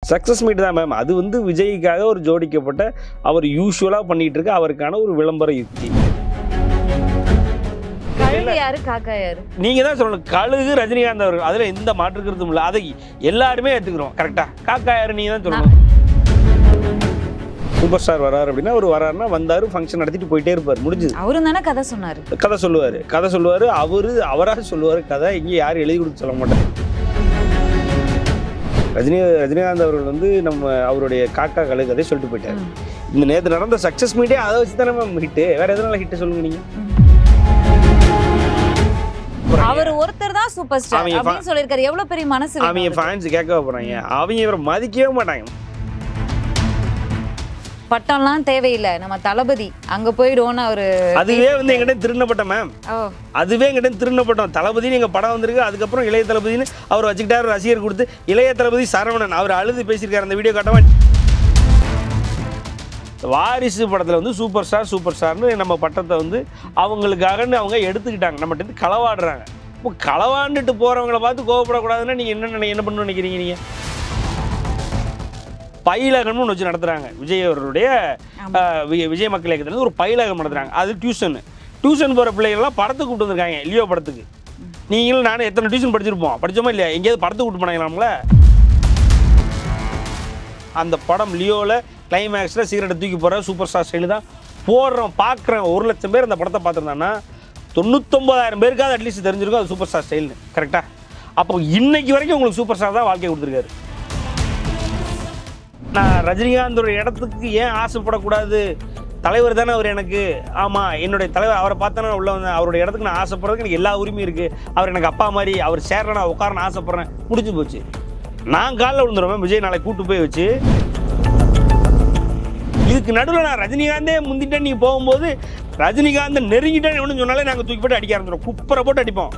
Success meet தான் ma'am அது வந்து விஜய்க்காக ஒரு ஜோடிக்கப்பட்ட அவர் யூஸ்வலாக பண்ணிட்டு இருக்க அவருக்கான ஒரு விளம்பர யுக்தி கழுகு யாரு காக்கா யாரு நீங்கள் தான் சொல்லணும் கழுகு ரஜினிகாந்த் அவர்கள் அதில் எந்த மாற்று கருத்தும் இல்லை அதை எல்லாருமே ஏற்றுக்கிறோம் கரெக்டாக காக்கா யாரு நீங்கள் தான் சொல்லணும் சூப்பர் ஸ்டார் வராரு அப்படின்னா அவர் வராருன்னா வந்தார் ஃபங்க்ஷன் நடத்திட்டு போயிட்டே இருப்பார் முடிஞ்சுது அவரும் தானே கதை சொன்னாரு கதை சொல்லுவார் கதை சொல்லுவார் அவர் அவராக சொல்லுவார் கதை இங்கே யாரும் எழுதி கொடுத்து சொல்ல மாட்டாங்க ரஜினி ரஜினிகாந்த் அவர்கள் வந்து நம்ம அவருடைய காக்கா கலை கதை சொல்லிட்டு போயிட்டாரு ம். இந்த நேற்று நடந்த சக்ஸஸ் மீட்டே அதை வச்சு தானே மேம் ஹிட்டு வேற எதனால ஹிட்டு சொல்லுங்க நீங்க அவர் ஒருத்தர் தான் சூப்பர் ஸ்டார் அவங்க அப்படின்னு சொல்லியிருக்காரு எவ்வளவு பெரிய மனசு வேணும் அவங்க அவருக்கு? ஃபேன்ஸ் கேட்க போறாங்க அவங்க இவரை மதிக்கவே மாட்டாங்க பட்டம்லாம் தேவையில்லை நம்ம தளபதி அங்க போயிடுவோம்னு அவரு அதுவே வந்து எங்கிட்ட திருநப்பட்ட மேம் ஓ அதுவே எங்கிட்ட திருநப்பட்டோம் தளபதினு எங்கள் படம் வந்திருக்கு அதுக்கப்புறம் இளைய தளபதினு அவர் வச்சுக்கிட்டாரு ரசிகர் கொடுத்து இளைய தளபதி சரவணன் அவர் அழுது பேசியிருக்காரு அந்த வீடியோ காட்டவன் வாரிசு படத்தில் வந்து சூப்பர் ஸ்டார் சூப்பர் ஸ்டார்னு நம்ம பட்டத்தை வந்து அவங்களுக்காகன்னு அவங்க எடுத்துக்கிட்டாங்க நம்மகிட்ட இருந்து களவாடுறாங்க இப்போ களவாண்டுட்டு போகிறவங்கள பார்த்து கோவப்படக்கூடாதுன்னா நீங்கள் என்ன நினை- என்ன பண்ண நினைக்கிறீங்க நீங்கள் பயிலகம்னு ஒன்று வச்சு நடத்துகிறாங்க விஜய் அவர்களுடைய ஆமா. அஹ், வி- விஜய் மக்கள் இயக்கத்துல ஒரு பயிலகம் நடத்துகிறாங்க அது டியூஷன் டியூஷன் போகிற பிள்ளைகள்லாம் படத்துக்கு கூப்பிட்டு வந்திருக்காங்க லியோ படத்துக்கு நீங்களும் நானும் எத்தனை டியூஷன் படிச்சிருப்போம் படிச்சோமா இல்லையா எங்கேயாவது படத்துக்கு கூப்பிட்டு போனாங்களாம்ல அந்த படம் லியோவில் கிளைமேக்ஸில் சிகரெட்டை தூக்கி போகிற சூப்பர் ஸ்டார் ஸ்டைலு தான் போடுறோம் பார்க்குறேன் ஒரு லட்சம் பேர் அந்த படத்தை பார்த்துருந்தாங்கன்னா தொண்ணூத்தொம்பதாயிரம் பேருக்காவது அட்லீஸ்ட் தெரிஞ்சிருக்கும் அது சூப்பர் ஸ்டார் ஸ்டைல்னு கரெக்டாக அப்போ இன்னைக்கு வரைக்கும் உங்களுக்கு சூப்பர் ஸ்டார் தான் வாழ்க்கை கொடுத்துருக்காரு நான் ரஜினிகாந்தோட இடத்துக்கு ஏன் ஆசைப்படக்கூடாது தலைவர் தானே அவர் எனக்கு ஆமாம் என்னுடைய தலைவர் அவரை பார்த்தா உள்ள வந்தேன் அவருடைய இடத்துக்கு நான் ஆசைப்படுறதுக்கு எனக்கு எல்லா உரிமையும் இருக்குது அவர் எனக்கு அப்பா மாதிரி அவர் சேரில் நான் உட்காரன்னு ஆசைப்பட்றேன் முடிஞ்சு போச்சு நான் காலில் விழுந்துருவேன் விஜய் நாளை கூட்டு போய் வச்சு இதுக்கு நடுவில் நான் ரஜினிகாந்தே முந்திட்டேன் நீ போகும்போது ரஜினிகாந்தை நெருங்கிட்டேன்னு எவனு சொன்னாலே நாங்கள் தூக்கி போட்டு அடிக்க ஆரம்பிச்சிடும் குப்பரை போட்டு அடிப்போம்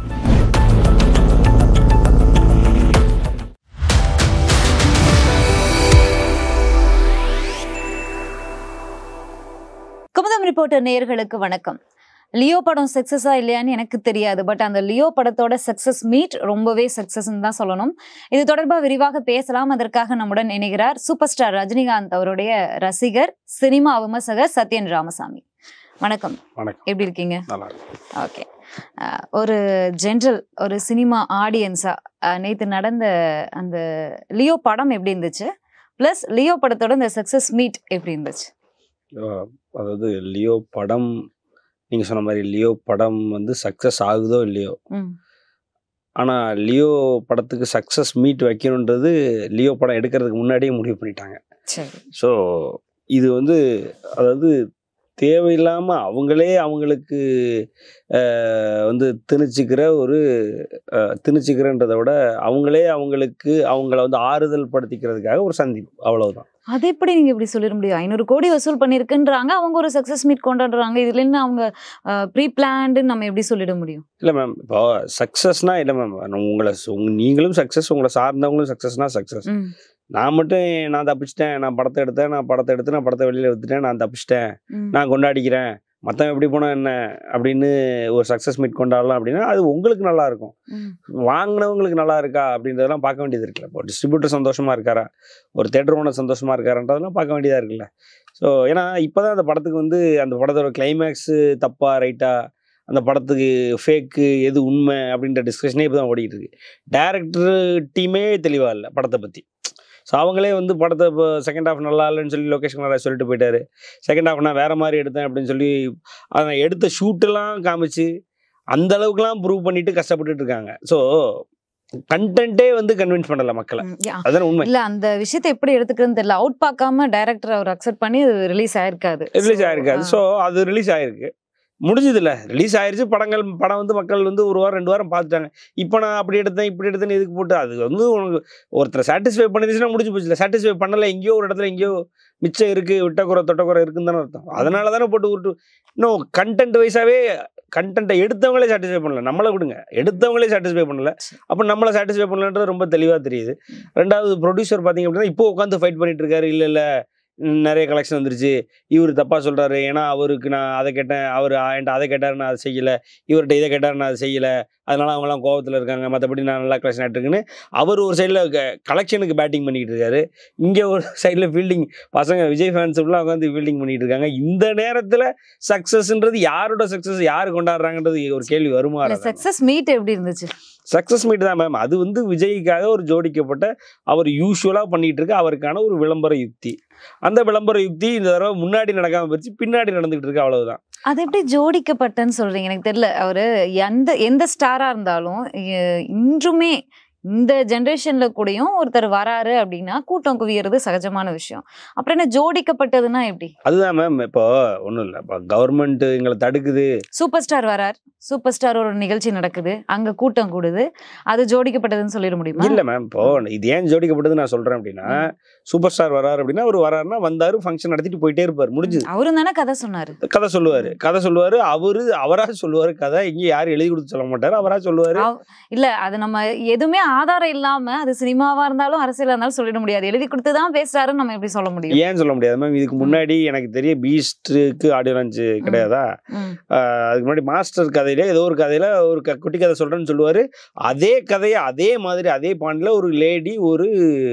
குமுதம் ரிப்போர்ட்டர் நேயர்களுக்கு வணக்கம் லியோ படம் சக்சஸா இல்லையான்னு எனக்கு தெரியாது பட் அந்த லியோ படத்தோட சக்சஸ் மீட் ரொம்பவே சக்சஸ்ன்னு தான் சொல்லணும் இது தொடர்பாக விரிவாக பேசலாம் அதற்காக நம்முடன் இணைகிறார் சூப்பர் ஸ்டார் ரஜினிகாந்த் அவருடைய ரசிகர் சினிமா விமர்சகர் சத்யன் ராமசாமி வணக்கம் வணக்கம் எப்படி இருக்கீங்க நல்லா இருக்கும் ஓகே ஒரு ஜென்ரல் ஒரு சினிமா ஆடியன்ஸா நேற்று நடந்த அந்த லியோ படம் எப்படி இருந்துச்சு ப்ளஸ் லியோ படத்தோட இந்த சக்சஸ் மீட் எப்படி இருந்துச்சு அஹ் அதாவது லியோ படம் நீங்கள் சொன்ன மாதிரி லியோ படம் வந்து சக்ஸஸ் ஆகுதோ இல்லையோ ம் ஆனால் லியோ படத்துக்கு சக்ஸஸ் மீட் வைக்கணுன்றது லியோ படம் எடுக்கிறதுக்கு முன்னாடியே முடிவு பண்ணிட்டாங்க சரி ஸோ இது வந்து அதாவது தேவையில்லாமல் அவங்களே அவங்களுக்கு அஹ், வந்து திணிச்சுக்கிற ஒரு அஹ், திணிச்சுக்கிறன்றதை விட அவங்களே அவங்களுக்கு அவங்கள வந்து ஆறுதல் படுத்திக்கிறதுக்காக ஒரு சந்திப்பு அவ்வளவுதான் அது எப்படி நீங்க இப்படி சொல்லிட முடியும் ஐநூறு கோடி வசூல் பண்ணிருக்குன்றாங்க அவங்க ஒரு சக்சஸ் மீட் கொண்டாடுறாங்க இதுல என்ன அவங்க ப்ரீ பிளான்டு நம்ம எப்படி சொல்லிட முடியும் இல்லை மேம் இப்போ சக்ஸஸ்னா இல்லை மேம் உங்களை உங்க- நீங்களும் சக்ஸஸ் உங்களை சார்ந்தவங்களும் சக்ஸஸ்னா சக்ஸஸ் ம், நான் மட்டும் நான் தப்பிச்சிட்டேன் நான் படத்தை எடுத்தேன் நான் படத்தை எடுத்து நான் படத்தை வெளியில் எடுத்துட்டேன் நான் தப்பிச்சிட்டேன் ம், நான் கொண்டாடிக்கிறேன் மற்றவன் எப்படி போனால் என்ன அப்படின்னு ஒரு சக்ஸஸ் மீட் கொண்டாடலாம் அப்படின்னா அது உங்களுக்கு நல்லா இருக்கும் ம், வாங்கினவங்களுக்கு நல்லா இருக்கா அப்படின்றதெல்லாம் பார்க்க வேண்டியது இருக்குல்ல இப்போ டிஸ்ட்ரிபியூட்டர் சந்தோஷமா இருக்காரா ஒரு தேட்டர் ஓனர் சந்தோஷமா இருக்காரான்றதெல்லாம் பார்க்க வேண்டியதாக இருக்குல்ல ஸோ ஏன்னா இப்போ தான் அந்த படத்துக்கு வந்து அந்த படத்தோட கிளைமேக்ஸு தப்பா ரைட்டா அந்த படத்துக்கு ஃபேக்கு எது உண்மை அப்படின்ற டிஸ்கஷனே இப்போ தான் ஓடிக்கிட்டு இருக்கு டேரக்டர் டீமே தெளிவாக இல்லை படத்தை பற்றி ஸோ அவங்களே வந்து படத்தை இப்போ செகண்ட் ஹாஃப் நல்லா இல்லைன்னு சொல்லி லொக்கேஷன் நல்லா சொல்லிட்டு போயிட்டாரு செகண்ட் ஹாஃப் நான் வேற மாதிரி எடுத்தேன் அப்படின்னு சொல்லி அதை எடுத்த ஷூட்டெல்லாம் காமிச்சு அந்த அளவுக்குலாம் ப்ரூவ் பண்ணிட்டு கஷ்டப்பட்டுட்டு இருக்காங்க ஸோ கண்டென்ட்டே வந்து கன்வின்ஸ் பண்ணல மக்களை ம், yeah. அதுதானே உண்மை இல்ல அந்த விஷயத்தை எப்படி எடுத்துக்கிறதுன்னு தெரியல அவுட் பார்க்காம டைரக்டர் அவர் அக்செப்ட் பண்ணி ரிலீஸ் ஆயிருக்காது ரிலீஸ் So, ஆயிருக்காது ஆ, ஸோ அது ரிலீஸ் ஆயிருக்கு முடிஞ்சதில்ல ரிலீஸ் ஆயிருச்சு படங்கள் படம் வந்து மக்கள் வந்து ஒரு வாரம் ரெண்டு வாரம் பார்த்துட்டாங்க இப்போ நான் அப்படி எடுத்தேன் இப்படி எடுத்தேன்னு இதுக்கு போட்டு அது வந்து உனக்கு ஒருத்தரை சாட்டிஸ்ஃபை பண்ணிருச்சுன்னா முடிஞ்சு போச்சு சாட்டிஸ்ஃபை பண்ணல எங்கேயோ ஒரு இடத்துல எங்கேயோ மிச்சம் இருக்கு விட்டக்குறை தொட்டக்குறை இருக்குன்னு தானே அர்த்தம் அதனால தானே போட்டு விட்டு இன்னும் கண்டென்ட் வைஸாவே கண்டென்ட்டை எடுத்தவங்களே சாட்டிஸ்ஃபை பண்ணல நம்மளை விடுங்க எடுத்தவங்களே சாட்டிஸ்ஃபை பண்ணல அப்போ நம்மளை சாட்டிஸ்ஃபை பண்ணலன்றது ரொம்ப தெளிவாக தெரியுது ரெண்டாவது ப்ரொடியூசர் பார்த்தீங்க அப்படின்னா இப்போ உட்காந்து ஃபைட் பண்ணிட்டு இருக்காரு இல்லை இல்லை நிறைய கலெக்ஷன் வந்துருச்சு இவர் தப்பா சொல்றாரு ஏன்னா அவருக்கு நான் அதை கேட்டேன் அவர் என்கிட்ட அதை கேட்டாரு நான் அதை செய்யல இவர்கிட்ட இதை கேட்டாரு நான் அதை செய்யல அதனால அவங்கலாம் கோவத்தில் இருக்காங்க மற்றபடி நான் நல்லா கலெக்ஷன் ஆகிட்டுருக்குன்னு அவர் ஒரு சைடில் கலெக்ஷனுக்கு பேட்டிங் பண்ணிக்கிட்டு இருக்காரு இங்கே ஒரு சைடில் ஃபீல்டிங் பசங்க விஜய் ஃபேன்ஸ் எல்லாம் உட்காந்து ஃபீல்டிங் பண்ணிட்டு இருக்காங்க இந்த நேரத்தில் சக்ஸஸ்ன்றது யாரோட சக்ஸஸ் யார் கொண்டாடுறாங்கன்றது ஒரு கேள்வி வருமா சக்சஸ் மீட் எப்படி இருந்துச்சு சக்ஸஸ் மீட் தான் மேம் அது வந்து விஜய்க்காக ஒரு ஜோடிக்கப்பட்ட அவர் யூஸ்வலாக பண்ணிட்டு இருக்க அவருக்கான ஒரு விளம்பர யுக்தி அந்த விளம்பர யுக்தி இந்த தடவை முன்னாடி நடக்காம போச்சு பின்னாடி நடந்துகிட்டு இருக்கு அவ்வளவுதான் அது எப்படி ஜோடிக்கப்பட்டன்னு சொல்றீங்க எனக்கு தெரியல அவரு எந்த எந்த ஸ்டாரா இருந்தாலும் இ- இன்றுமே இந்த ஜென்ரேஷன்ல கூடயும் ஒருத்தர் வராரு அப்படின்னா கூட்டம் குவியறது சகஜமான விஷயம் அப்புறம் என்ன ஜோடிக்கப்பட்டதுன்னா எப்படி அதுதான் மேம் இப்போ ஒன்றும் இல்லை இப்போ கவர்மெண்ட் எங்களை தடுக்குது சூப்பர் ஸ்டார் வரார் சூப்பர் ஸ்டார் ஒரு நிகழ்ச்சி நடக்குது அங்க கூட்டம் கூடுது அது ஜோடிக்கப்பட்டதுன்னு சொல்லிட முடியுமா இல்லை மேம் இப்போ இது ஏன் ஜோடிக்கப்பட்டது நான் சொல்றேன் அப்படின்னா சூப்பர் ஸ்டார் வராரு அப்படின்னா அவர் வராருன்னா வந்தாரு ஃபங்க்ஷன் நடத்திட்டு போயிட்டே இருப்பார் முடிஞ்சது அவரும் தானே கதை சொன்னாரு கதை சொல்லுவாரு கதை சொல்லுவாரு அவரு அவரா சொல்லுவாரு கதை இங்கே யாரும் எழுதி கொடுத்து சொல்ல மாட்டாரு அவரா சொல்லுவாரு அவ- இல்ல அது நம்ம எதுவுமே ஆதாரம் இல்லாம அது சினிமாவா இருந்தாலும் அரசியலா இருந்தாலும் சொல்லிட முடியாது எழுதி கொடுத்து தான் பேசுறாருன்னு நம்ம எப்படி சொல்ல முடியும் ஏன் சொல்ல முடியாது மேம் இதுக்கு முன்னாடி எனக்கு தெரிய பீஸ்டுக்கு ஆடியோ லான்ச் கிடையாதா ம். ஆஹ் அதுக்கு முன்னாடி மாஸ்டர் கதையில ஏதோ ஒரு கதையில ஒரு க- குட்டி கதை சொல்றேன்னு சொல்லுவாரு அதே கதையை அதே மாதிரி அதே பாண்டில் ஒரு லேடி ஒரு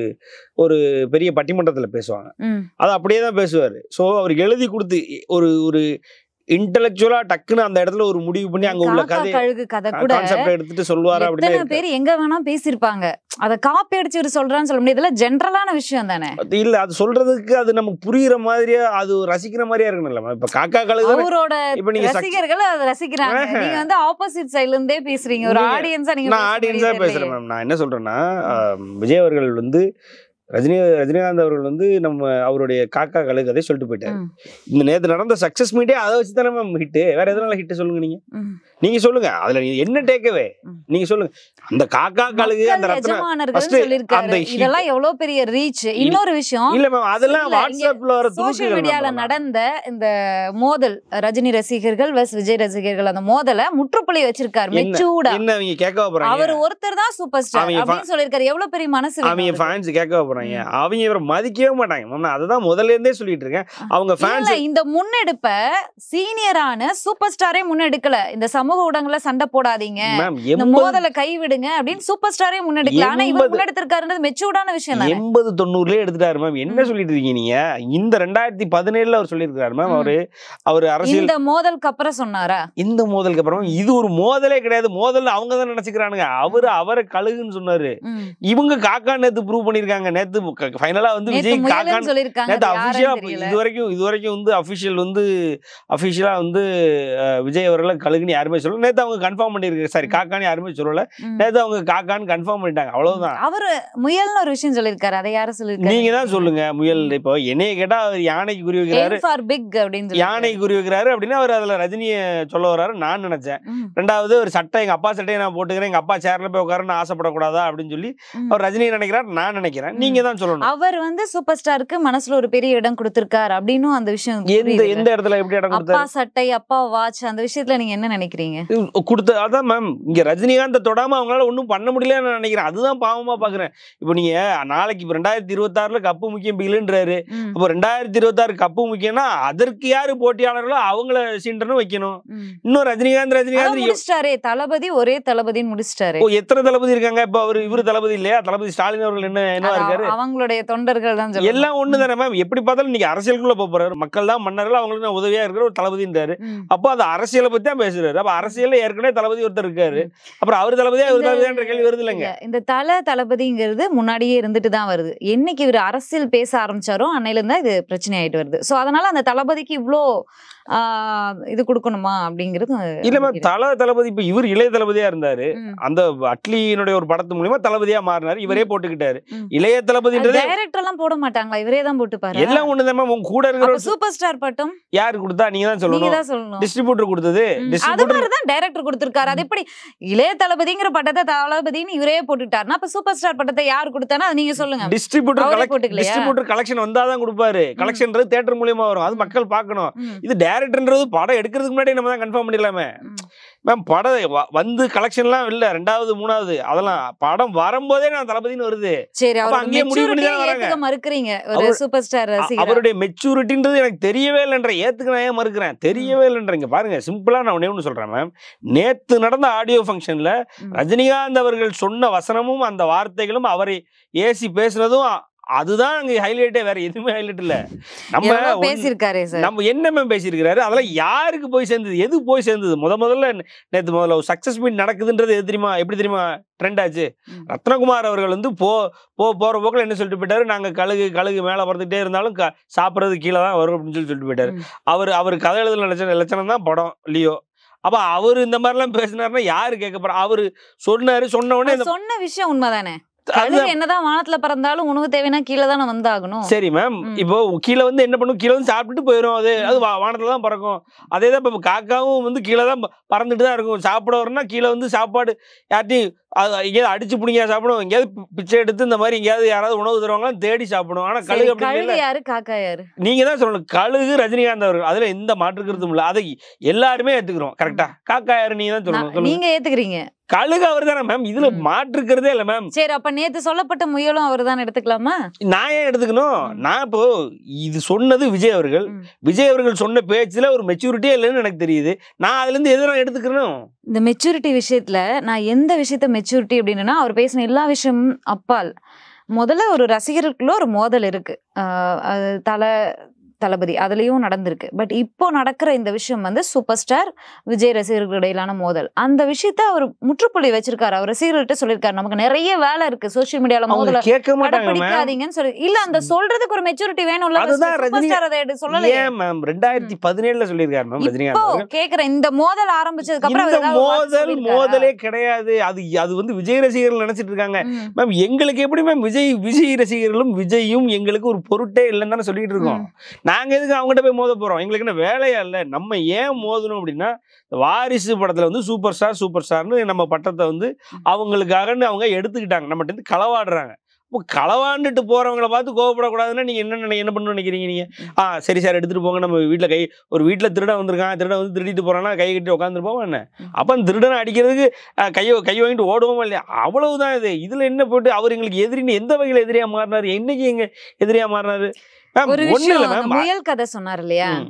ஒரு பெரிய பட்டிமன்றத்தில் பேசுவாங்க ம். அதை அப்படியே தான் பேசுவார் ஸோ அவர் எழுதி கொடுத்து ஒரு ஒரு இன்டலெக்சுவலா டக்குன்னு அந்த இடத்துல ஒரு முடிவு பண்ணி அங்க உள்ள காக்கா கதை கழுகு கதை கூட கான்செப்ட் எடுத்துட்டு சொல்லுவாரு எத்தனை அப்படின்னு பேர் எங்க வேணா பேசியிருப்பாங்க அத காப்பி அடிச்சு இவர் சொல்றான்னு சொல்ல முடியாது இதெல்லாம் ஜென்ரலான விஷயம் தானே அது இல்ல அது சொல்றதுக்கு அது நமக்கு புரியுற மாதிரியா அது ரசிக்கிற மாதிரியா இருக்கணும்ல இப்ப காக்கா கழுகு அவரோட இப்ப நீங்க success- ரசிகர்கள் அதை ரசிக்கிறாங்க ஆஹா. நீங்க வந்து ஆப்போசிட் சைடுல இருந்தே பேசுறீங்க ஒரு நீங்க- ஆடியன்ஸா நீங்க நான் பேசுற ஆடியன்ஸா மாதிரி பேசுறேன் தெரியலையே. மேம் நான் என்ன சொல்றேன்னா ஆஹ், விஜய் அவர்கள் வந்து ரஜினி ரஜினிகாந்த் அவர்கள் வந்து நம்ம அவருடைய காக்கா கழுகு கதை சொல்லிட்டு போயிட்டாரு ம். இந்த நேத்து நடந்த சக்சஸ் மீட்டே அதை வச்சு தானே மேம் ஹிட் வேற எதனால ஹிட் சொல்லுங்க நீங்க ம். நீங்க சொல்லுங்க அதுல நீங்க என்ன டேக்கவே ம். நீங்க சொல்லுங்க அந்த காக்கா கழுகு அந்த மக்கள் ரத்னா எஜமானர்கள் first சொல்லிருக்காரு அந்த hit- இதெல்லாம் எவ்வளவு பெரிய ரீச் இன்னொரு விஷயம் இல்ல மேம் அதெல்லாம் இல்ல, இங்க வாட்ஸ்அப்ல வர சோஷியல் மீடியால துணுக்குகள் நடந்த இந்த மோதல் ரஜினி ரசிகர்கள் வெஸ் விஜய் ரசிகர்கள் அந்த மோதலை முற்றுப்புள்ளி வச்சிருக்காரு என்ன- மெச்சூடா என்ன அவங்க கேட்க போறாங்க அவர் ஒருத்தர் தான் சூப்பர் ஸ்டார் அவங்க அப்படின்னு சொல்லிருக்காரு எவ்வளவு பெரிய மனசு வேணும் அவங்க அவருக்கு? ஃபேன்ஸ் கேட்க போறாங்க அவங்க இவரை மதிக்கவே மாட்டாங்க மேம் நான் அதுதான் முதல்ல இருந்தே சொல்லிட்டு இருக்கேன் அவங்க ஃபேன்ஸ் இல்ல இந்த முன்னெடுப்ப சீனியரான சூப்பர் ஸ்டாரே முன்னெடுக்கல இந்த சமூக ஊடகங்கள்ல சண்டை போடாதீங்க மேம் இந்த எண்பது மோதலை கைவிடுங்க அப்படின்னு சூப்பர் ஸ்டாரே முன்னெடுக்கல ஆனா இவர் எண்பது- முன்னெடுத்திருக்காருன்றது மெச்சூர்டான விஷயம் தானே எண்பது தொண்ணூறுலயே எடுத்துட்டாரு மேம் என்ன ம். சொல்லிட்டு இருக்கீங்க நீங்க இந்த ரெண்டாயிரத்தி பதினேழுல அவர் சொல்லியிருக்காரு மேம் ம். அவரு அவர் அரசியல் இந்த மோதலுக்கு அப்புறம் சொன்னாரா இந்த மோதலுக்கு அப்புறம் இது ஒரு மோதலே கிடையாது மோதல் அவங்க தான் நினைச்சுக்கிறானுங்க அவரு அவரை கழுகுன்னு சொன்னாரு ம். இவங்க காக்கா நேத்து ப்ரூவ் பண்ணிருக்காங்க நேத்து ஃபைனலா வந்து நேத்து விஜய் காக்கான்னு முயலுன்னு சொல்லிருக்காங்க நேத்து அது அபிஷியலா யாருன்னு தெரியல இது வரைக்கும் இது வரைக்கும் வந்து அபிஷியல் வந்து அபிஷியலா வந்து அஹ், விஜய் அவர்களை கழுகுன்னு யாருமே சொல்லல நேத்து அவங்க கன்ஃபார்ம் பண்ணிருக்காங்க சாரி ம். காக்கான்னு யாருமே சொல்லல ம். நேத்து அவங்க காக்கான்னு கன்ஃபார்ம் பண்ணிட்டாங்க அவ்வளவுதான் அவரு முயல்னு ஒரு விஷயம் சொல்லிருக்காரு அதை யாரும் சொல்லிருக்காரு நீங்க தான் சொல்லுங்க முயல் இப்போ என்னைய கேட்டா அவர் யானைக்கு குறி வைக்கிறாரு ஃபார் பிக் அப்படின்னு சொல்லிருக்காரு. யானைக்கு குறி வைக்கிறாரு அப்படின்னா அவர் அதுல ரஜினியை சொல்ல வர்றாரு நான் நினைச்சேன் ம், ரெண்டாவது ஒரு சட்டை எங்க அப்பா சட்டையை நான் போட்டுக்கிறேன் எங்க அப்பா சேர்ல போய் உட்காருன்னு ஆசைப்படக்கூடாதா அப்படின்னு சொல்லி ம். அவர் ரஜினி நினைக்கிறார் நான் நினைக்கிறேன் நீங்க தான் சொல்லணும் அவர் வந்து சூப்பர் ஸ்டாருக்கு மனசுல ஒரு பெரிய இடம் கொடுத்திருக்காரு அப்படின்னும் அந்த விஷயம் எந்த புரியுதுல்ல? எந்த இடத்துல எப்படி இடம் அப்பா கொடுத்தாரு சட்டை அப்பா வாட்ச் அந்த விஷயத்துல நீங்க என்ன நினைக்கிறீங்க கொடுத்த அதான் மேம் இங்க ரஜினிகாந்த் தொடாம அவங்களால ஒன்றும் பண்ண முடியலன்னு நான் நினைக்கிறேன் அதுதான் பாவமா பாக்குறேன் இப்போ நீங்க நாளைக்கு இப்போ ரெண்டாயிரத்தி இருபத்தாறுல கப்பு முக்கியம் பிகிலுன்றாரு ம், அப்போ ரெண்டாயிரத்தி இருபத்தாறு கப்பு முக்கியம்னா அதற்கு யாரு போட்டியாளர்களோ அவங்கள சீண்டனும் வைக்கணும் ம். இன்னும் ரஜினிகாந்த் அதான் ரஜினிகாந்த் முடிச்சிட்டாரே தளபதி ஒரே தளபதின்னு முடிச்சிட்டாரு ஓ எத்தனை தளபதி இருக்காங்க இப்ப அவர் இவரு தளபதி இல்லையா தளபதி ஸ்டாலின் அவர்கள் என்ன என்ன அது இருக்காரு அவ- அவங்களுடைய தொண்டர்கள் தான் சொல்லணும். எல்லாம் ஒண்ணு தானே மேம் எப்படி பார்த்தாலும் நீங்க அரசியலுக்குள்ள போப் போறாரு மக்கள் தான் மன்னர்கள் அவங்களுக்கு நான் உதவியா இருக்கிற ஒரு தளபதின்றாரு ம். அப்போ அது அரசியலை பத்தி தான் பேசுறாரு அப்ப அரசியல்ல ஏற்கனவே தளபதி ஒருத்தர் இருக்காரு அப்புறம் அவர் தளபதியா இவர் இந்த- தளபதியான்ற கேள்வி வருது இல்லைங்க இல்ல, இந்த தல தளபதிங்கிறது முன்னாடியே இருந்துட்டு தான் வருது என்னைக்கு இவர் அரசியல் பேச ஆரம்பிச்சாரோ அன்னையில இருந்தா இது பிரச்சனை ஆயிட்டு வருது சோ அதனால அந்த தளபதிக்கு இவ்ளோ ஆஹ், இது கொடுக்கணுமா அப்படிங்கிறது இல்ல மேம் தல தளபதி இப்ப இவர் இளைய தளபதியா இருந்தாரு ம். அந்த அட்லியினுடைய ஒரு படத்து மூலியமா தளபதியா மாறினாரு இவரே போட்டுக்கிட்டாரு ம். இளைய தளபதின்றது டைரக்டர் எல்லாம் போட மாட்டாங்களா இவரே தான் போட்டு பாரு எல்லாம் ஒண்ணுதான் மேம் உங்க கூட இருக்கிற சூப்பர் ஸ்டார் பட்டம் யாரு கொடுத்தா நீங்க தான் நீங்க சொல்லணும் தான் சொல்லணும் டிஸ்ட்ரிபியூட்டர் கொடுத்தது ம், அது டிஸ்ட்ரிபியூட்டர் மாதிரிதான் டைரக்டர் கொடுத்திருக்காரு அது எப்படி இளைய தளபதிங்கிற பட்டத்தை தளபதின்னு இவரே போட்டுட்டாருன்னா அப்ப சூப்பர் ஸ்டார் பட்டத்தை யார் கொடுத்தானா அது நீங்க சொல்லுங்க டிஸ்ட்ரிபியூட்டர் அவரே கலெக்ட் போட்டுக்கலையா? டிஸ்ட்ரிபியூட்டர் கலெக்ஷன் வந்தாதான் கொடுப்பாரு கலெக்ஷன்றது தியேட்டர் மூலியமா வரும் அது மக்கள் பார்க்கணும் ம். இது டேரக்டர்ன்றது படம் எடுக்கிறதுக்கு முன்னாடி நம்ம தான் கன்ஃபார்ம் பண்ணிடலாமே ம். மேம் படம் வ- வந்து கலெக்ஷன்லாம் இல்ல ரெண்டாவது மூணாவது அதெல்லாம் படம் வரும்போதே நான் தளபதினு வருது சரி அப்ப அவர் அங்கேயே முடிவு பண்ணி மெச்சூரிட்டியை தானே வராங்க. ஏத்துக்க மறுக்கறீங்க ஒரு அவர்- சூப்பர் ஸ்டார் அ- ரசிகரா அவருடைய மெச்சூரிட்டின்றது எனக்கு தெரியவே இல்லைன்ற ஏத்துக்கு நான் ஏன் மறுக்கிறேன் தெரியவே இல்லைன்றீங்க பாருங்க சிம்பிளா நான் ஒண்ணே ஒன்று சொல்றேன் மேம் நேத்து நடந்த ஆடியோ ஃபங்க்ஷன்ல ம். ரஜினிகாந்த் அவர்கள் சொன்ன வசனமும் அந்த வார்த்தைகளும் அவரை ஏசி பேசுனதும் அ- அதுதான் அங்க ஹைலைட்டே வேற எதுவுமே ஹைலைட் இல்ல நம்ம எவ்வளவு ஒண்ணு- பேசியிருக்காரே சார் நம்ம என்ன மேம் பேசியிருக்கிறாரு அதெல்லாம் யாருக்கு போய் சேர்ந்தது எது போய் சேர்ந்தது முத முதல்ல நேத்து முதல்ல ஒரு சக்சஸ் மீட் நடக்குதுன்றது எது தெரியுமா எப்படி தெரியுமா ட்ரெண்ட் ஆச்சு ம். ரத்னகுமார் அவர்கள் வந்து போ போ போற போக்கில் என்ன சொல்லிட்டு போயிட்டாரு நாங்க கழுகு கழுகு மேல பறந்துட்டே இருந்தாலும் க- சாப்பிடுறது கீழே தான் வரும் அப்படின்னு சொல்லி சொல்லிட்டு போயிட்டாரு ம். அவர் அவர் கதை எழுதுன லட்சணம் லட்சணம் தான் படம் லியோ அப்ப அவர் இந்த மாதிரிலாம் பேசினாருன்னா யாரு கேட்க போறா அவரு சொன்னாரு சொன்ன உடனே அவர் இந்த- சொன்ன விஷயம் உண்மைதானே அதுதான் கழுகு என்னதான் வானத்துல பறந்தாலும் உணவு தேவைன்னா கீழே தானே வந்தாகணும் சரி மேம் ம். இப்போ கீழே வந்து என்ன பண்ணும் கீழே வந்து சாப்பிட்டுட்டு போயிடும் அது அது வா- வானத்துல தான் பறக்கும் அதே தான் இப்போ காக்காவும் வந்து கீழே தான் ப- பறந்துட்டு தான் இருக்கும் சாப்பிட வரணும்னா கீழே வந்து சாப்பாடு யார்ட்டையும் அது எங்கேயாவது அடிச்சு பிடிங்க சாப்பிடும் எங்கேயாவது பி- பிச்சை எடுத்து இந்த மாதிரி எங்கேயாவது யாராவது உணவு தருவாங்களாம் தேடி சாப்பிடும் ஆனா சரி, கழுகு அப்படி கழுகு இல்ல யாரு காக்கா யாரு நீங்க தான் சொல்லணும் கழுகு ரஜினிகாந்த் அவர்கள் அதுல எந்த மாற்று கருத்தும் இல்ல அதை எல்லாருமே ஏத்துக்கிறோம் கரெக்டா காக்கா யாரு நீங்க தான் சொல்லணும் நான்- சொல்லுங்க நீங்க ஏத்துக்கிறீங்க கழுகு அவர் தானே மேம் இதுல ம். மாற்றுக்கிறதே இல்ல மேம் சரி அப்ப நேத்து சொல்லப்பட்ட முயலும் அவர் தான் எடுத்துக்கலாமா நான் ஏன் எடுத்துக்கணும் ம். நான் இப்போ இது சொன்னது விஜய் அவர்கள் ம். விஜய் அவர்கள் சொன்ன பேச்சுல ஒரு மெச்சூரிட்டியே இல்லைன்னு எனக்கு தெரியுது நான் அதுல இருந்து எது நான் எடுத்துக்கணும் இந்த மெச்சூரிட்டி விஷயத்துல நான் எந்த விஷயத்த மெச்சூரிட்டி அப்படின்னா அவர் பேசின எல்லா விஷயமும் அப்பால் முதல்ல ஒரு ரசிகர்களுக்குள்ள ஒரு மோதல் இருக்கு ஆஹ் அது தலை தளபதி அதுலயும் நடந்திருக்கு பட் இப்போ நடக்கிற இந்த விஷயம் வந்து சூப்பர் ஸ்டார் விஜய் ரசிகர்கள் இடையிலான மோதல் அந்த விஷயத்த அவர் முற்றுப்புள்ளி வச்சிருக்காரு அவர் ரசிகர்கள்ட்ட சொல்லியிருக்காரு நமக்கு நிறைய வேலை இருக்கு சோஷியல் மீடியால அவங்க மோதல கேட்க மாட்டாங்க மேம் பிடிக்காதீங்கன்னு சொல்லி இல்ல அந்த சொல்றதுக்கு ஒரு மெச்சூரிட்டி வேணும்ல அதுதான் சூப்பர் ரஜினி- ஸ்டார் அதை எடுத்து சொல்லலையே ஏன் மேம் ரெண்டாயிரத்தி பதினேழுல சொல்லியிருக்காரு மேம் இப்போ ரஜினிகாந்த் அவர்கள் கேக்குற இந்த மோதல் ஆரம்பிச்சதுக்கு அப்புறம் இந்த அவர் ஏதாவது ஒரு வார்த்தை மோதல் சொல்லியிருக்காரா? மோதலே கிடையாது அது அது வந்து விஜய் ரசிகர்கள் நினைச்சிட்டு இருக்காங்க ம். மேம் எங்களுக்கு எப்படி மேம் விஜய் விஜய் ரசிகர்களும் விஜயும் எங்களுக்கு ஒரு பொருட்டே இல்லைன்னு தானே சொல்லிட்டு இருக்கோம் நாங்க எதுக்கு அவங்ககிட்ட போய் மோத போறோம் எங்களுக்கு என்ன வேலையா இல்ல நம்ம ஏன் மோதணும் அப்படின்னா இந்த வாரிசு படத்துல வந்து சூப்பர் ஸ்டார் சூப்பர் ஸ்டார்னு நம்ம பட்டத்தை வந்து அவங்களுக்காகன்னு அவங்க எடுத்துக்கிட்டாங்க நம்மகிட்ட இருந்து களவாடுறாங்க இப்போ களவாண்டுட்டு போறவங்கள பார்த்து கோவப்படக்கூடாதுன்னா நீங்க என்ன நினை- என்ன பண்ண நினைக்கிறீங்க நீங்க ஆ சரி சார் எடுத்துட்டு போங்க நம்ம வீட்ல கை ஒரு வீட்ல திருடன் வந்திருக்கான் திருடன் வந்து திருடிட்டு போறான்னா கை கட்டி உட்காந்துருப்போம் என்ன அப்ப அந்த திருடனை அடிக்கிறதுக்கு அஹ், கையை கை வாங்கிட்டு ஓடுவோமா இல்லையா அவ்வளவுதான் இது இதுல என்ன போட்டு அவர் எங்களுக்கு எதிரின்னு எந்த வகையில எதிரியா மாறினாரு என்னைக்கு எங்க எதிரியா மாறினாரு மேம் ஒரு ஒண்ணு இல்ல விஷயம் அந்த மேம் முயல் கதை சொன்னார் இல்லையா ம்.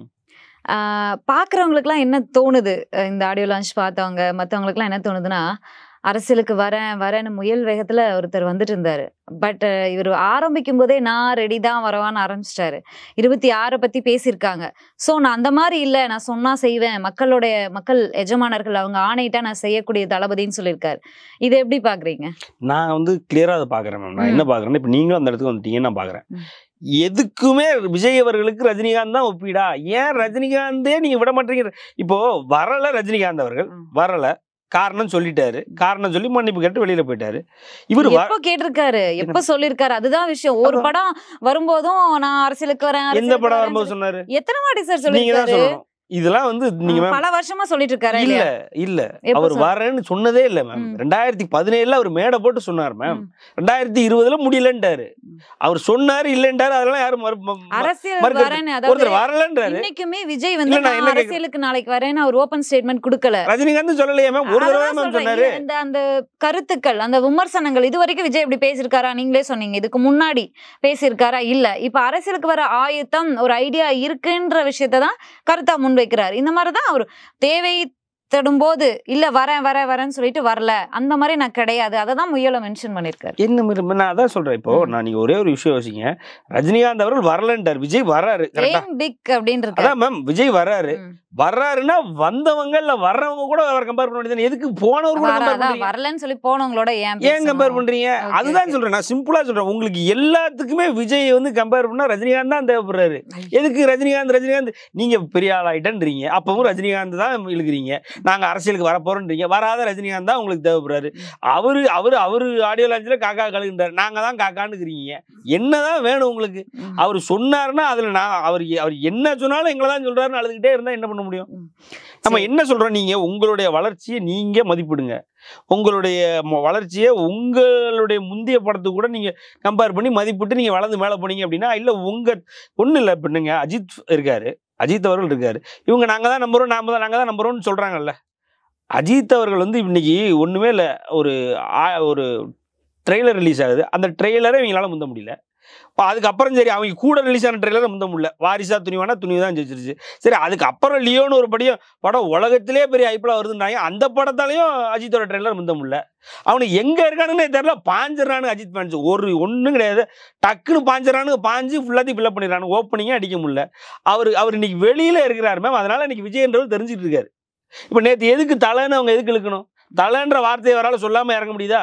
பாக்குறவங்களுக்குலாம் என்ன தோணுது அஹ் இந்த ஆடியோ லான்ச் பார்த்தவங்க மத்தவங்களுக்குலாம் என்ன தோணுதுன்னா அரசியலுக்கு வரேன் வரேன்னு முயல் வேகத்துல ஒருத்தர் வந்துட்டு இருந்தாரு பட் இவர் ஆரம்பிக்கும் போதே நான் ரெடி தான் வரவான்னு ஆரம்பிச்சிட்டாரு இருபத்தி ஆறை பத்தி பேசியிருக்காங்க சோ நான் அந்த மாதிரி இல்ல நான் சொன்னா செய்வேன் மக்களுடைய மக்கள் எஜமானர்கள் அவங்க ஆணையிட்டா நான் செய்யக்கூடிய தளபதின்னு சொல்லியிருக்காரு இதை எப்படி பாக்குறீங்க நான் வந்து கிளியரா அதை பாக்குறேன் மேம் நான் ம். என்ன பாக்குறேன்னா இப்ப நீங்களும் அந்த இடத்துக்கு வந்துட்டீங்கன்னு நான் பாக்குறேன் ம். எதுக்குமே விஜய் அவர்களுக்கு ரஜினிகாந்த் தான் ஒப்பிடா ஏன் ரஜினிகாந்தே நீங்க விட மாட்டீங்க இப்போ வரல ரஜினிகாந்த் அவர்கள் ம். வரல காரணம் சொல்லிட்டாரு காரணம் சொல்லி மன்னிப்பு கேட்டு வெளியில போயிட்டாரு இவர் எப்போ கேட்டிருக்காரு எப்ப சொல்லியிருக்காரு அதுதான் விஷயம் ஒரு அதான். படம் வரும்போதும் நான் அரசியலுக்கு வரேன் எந்த அரசியலுக்கு படம் வரேன்னு வரும்போது சொன்னாரு சொல்லி- எத்தனை வாட்டி சார் நீங்க தான் சொல்லியிருக்காரு சொல்லணும் இதெல்லாம் வந்து நீங்க மேம் பல வருஷமா சொல்லிட்டு இருக்காரு இல்ல இல்லையா இல்ல எப்ப அவர் சொல்~ வரேன்னு சொன்னதே இல்ல மேம் ம். ரெண்டாயிரத்தி பதினேழுல அவர் மேடை போட்டு சொன்னார் மேம் ம். ரெண்டாயிரத்தி இருபதுல முடியலன்ட்டாரு ம். அவர் சொன்னாரு இல்லன்ட்டாரு அதெல்லாம் யாரும் மறு- ம- ம- அரசியல் மறுக்கிறது. வரேன்னு அதாவது ஒருத்தர் வரலன்றாரு இன்னைக்குமே விஜய் வந்து இல்ல, நான் நான் என்ன கேக்குறேன்? அரசியலுக்கு நாளைக்கு வரேன்னு அவர் ஓபன் ஸ்டேட்மெண்ட் கொடுக்கல ரஜினிகாந்த் சொல்லலையே மேம் ஒரு தடவை அததான் மேம் சொல்றேன். சொன்னாரு இல்ல, இந்த அந்த கருத்துக்கள் அந்த விமர்சனங்கள் இது வரைக்கும் விஜய் இப்படி பேசியிருக்காரா நீங்களே சொன்னீங்க இதுக்கு முன்னாடி பேசியிருக்காரா இல்ல இப்ப அரசியலுக்கு வர ஆயத்தம் ஒரு ஐடியா இருக்குன்ற விஷயத்தை தான் கருத்தா முன்வைக்கிறாரு இந்த மாதிரிதான் அவர் தேவை தடும்போது இல்ல வரேன் வரேன் வரேன்னு சொல்லிட்டு வரல அந்த மாதிரி நான் கிடையாது அதை தான் முயல மென்ஷன் பண்ணிருக்காரு என்ன மாதிரி நான் அதான் சொல்றேன் இப்போ ம். நான் நீங்க ஒரே ஒரு விஷயம் யோசிங்க ரஜினிகாந்த் அவர்கள் வரலன்ட்டார் விஜய் வர்றாரு கரெக்டா ஏம் பிக் அப்படின்னு இருக்கு அதான் மேம் விஜய் வர்றாரு ம். வர்றாருன்னா வந்தவங்க இல்ல வர்றவங்க கூட அவர் கம்பேர் பண்ண வேண்டியது எதுக்கு போனவர் கூட வர- கம்பேர் அதான் பண்றீங்க வரலன்னு சொல்லி போனவங்களோட ஏன் ஏன் கம்பேர் பேசணும்? பண்றீங்க Okay, அதுதான் okay. சொல்றேன் நான் சிம்பிளா சொல்றேன் உங்களுக்கு எல்லாத்துக்குமே விஜய் வந்து கம்பேர் பண்ணா ரஜினிகாந்த் தான் தேவைப்படுறாரு எதுக்கு ரஜினிகாந்த் ரஜினிகாந்த் நீங்க பெரிய ஆள் ஆயிட்டன்றீங்க அப்பவும் ரஜினிகாந்த் தான் இழுக்கிறீங்க நாங்க அரசியலுக்கு வர போறோம்ன்றீங்க வராத ரஜினிகாந்த் தான் உங்களுக்கு தேவைப்படுறாரு அவரு அவரு அவரு ஆடியோ லான்ச்ல காக்கா கழுகுன்றாரு நாங்க தான் காக்கான்னுக்கிறீங்க என்னதான் வேணும் உங்களுக்கு ம். அவர் சொன்னாருன்னா அதுல நான் அவர் அவர் என்ன சொன்னாலும் எங்களை தான் சொல்றாருன்னு அழுதுகிட்டே இருந்தா என்ன பண்ண முடியும் ம். நம்ம சரி. என்ன சொல்றோம் நீங்க உங்களுடைய வளர்ச்சியை நீங்க மதிப்பிடுங்க உங்களுடைய ம- வளர்ச்சியை உங்களுடைய முந்தைய படத்துக்கு கூட நீங்க கம்பேர் பண்ணி மதிப்பிட்டு நீங்க வளர்ந்து மேல போனீங்க அப்படின்னா இல்ல உங்க ஒண்ணு இல்ல பண்ணுங்க அஜித் இருக்காரு அஜித் அவர்கள் இருக்காரு இவங்க நாங்க தான் நம்புறோம் நாம தான் நாங்க தான் நம்புறோம்னு சொல்றாங்கல்ல அஜித் அவர்கள் வந்து இன்னைக்கு ஒண்ணுமே இல்லை ஒரு ஆ- ஒரு ட்ரெய்லர் ரிலீஸ் ஆகுது அந்த ட்ரெய்லரை இவங்களால முந்த முடியல இப்போ அதுக்கப்புறம் சரி அவங்க கூட ரிலீஸ் ஆன ட்ரெய்லரை முந்த முடியல வாரிசா துணிவானா துணிவு தான் ஜெயிச்சிருச்சு சரி அதுக்கப்புறம் லியோன்னு ஒரு படியும் படம் உலகத்திலே பெரிய ஐப்பில் வருதுன்றாங்க அந்த படத்தாலையும் அஜித்தோட ட்ரெய்லர் முந்த முடியல அவனுக்கு எங்க இருக்கானுன்னே தெரியல பாஞ்சிடறானு அஜித் ஃபேன்ஸ் ஒரு ஒன்றும் கிடையாது டக்குன்னு பாஞ்சிடறானு பாஞ்சு ஃபுல்லாத்தையும் ஃபில்லப் பண்ணிடுறானு ஓப்பனிங்கே அடிக்க முடியல அவர் அவர் இன்னைக்கு வெளியில இருக்கிறார் மேம் அதனால இன்னைக்கு விஜயன்றவர் தெரிஞ்சுட்டு இருக்காரு இப்போ நேற்று எதுக்கு தலைன்னு அவங்க எதுக்கு இழுக்கணும் தலைன்ற வார்த்தையை வரால சொல்லாம இறங்க முடியுதா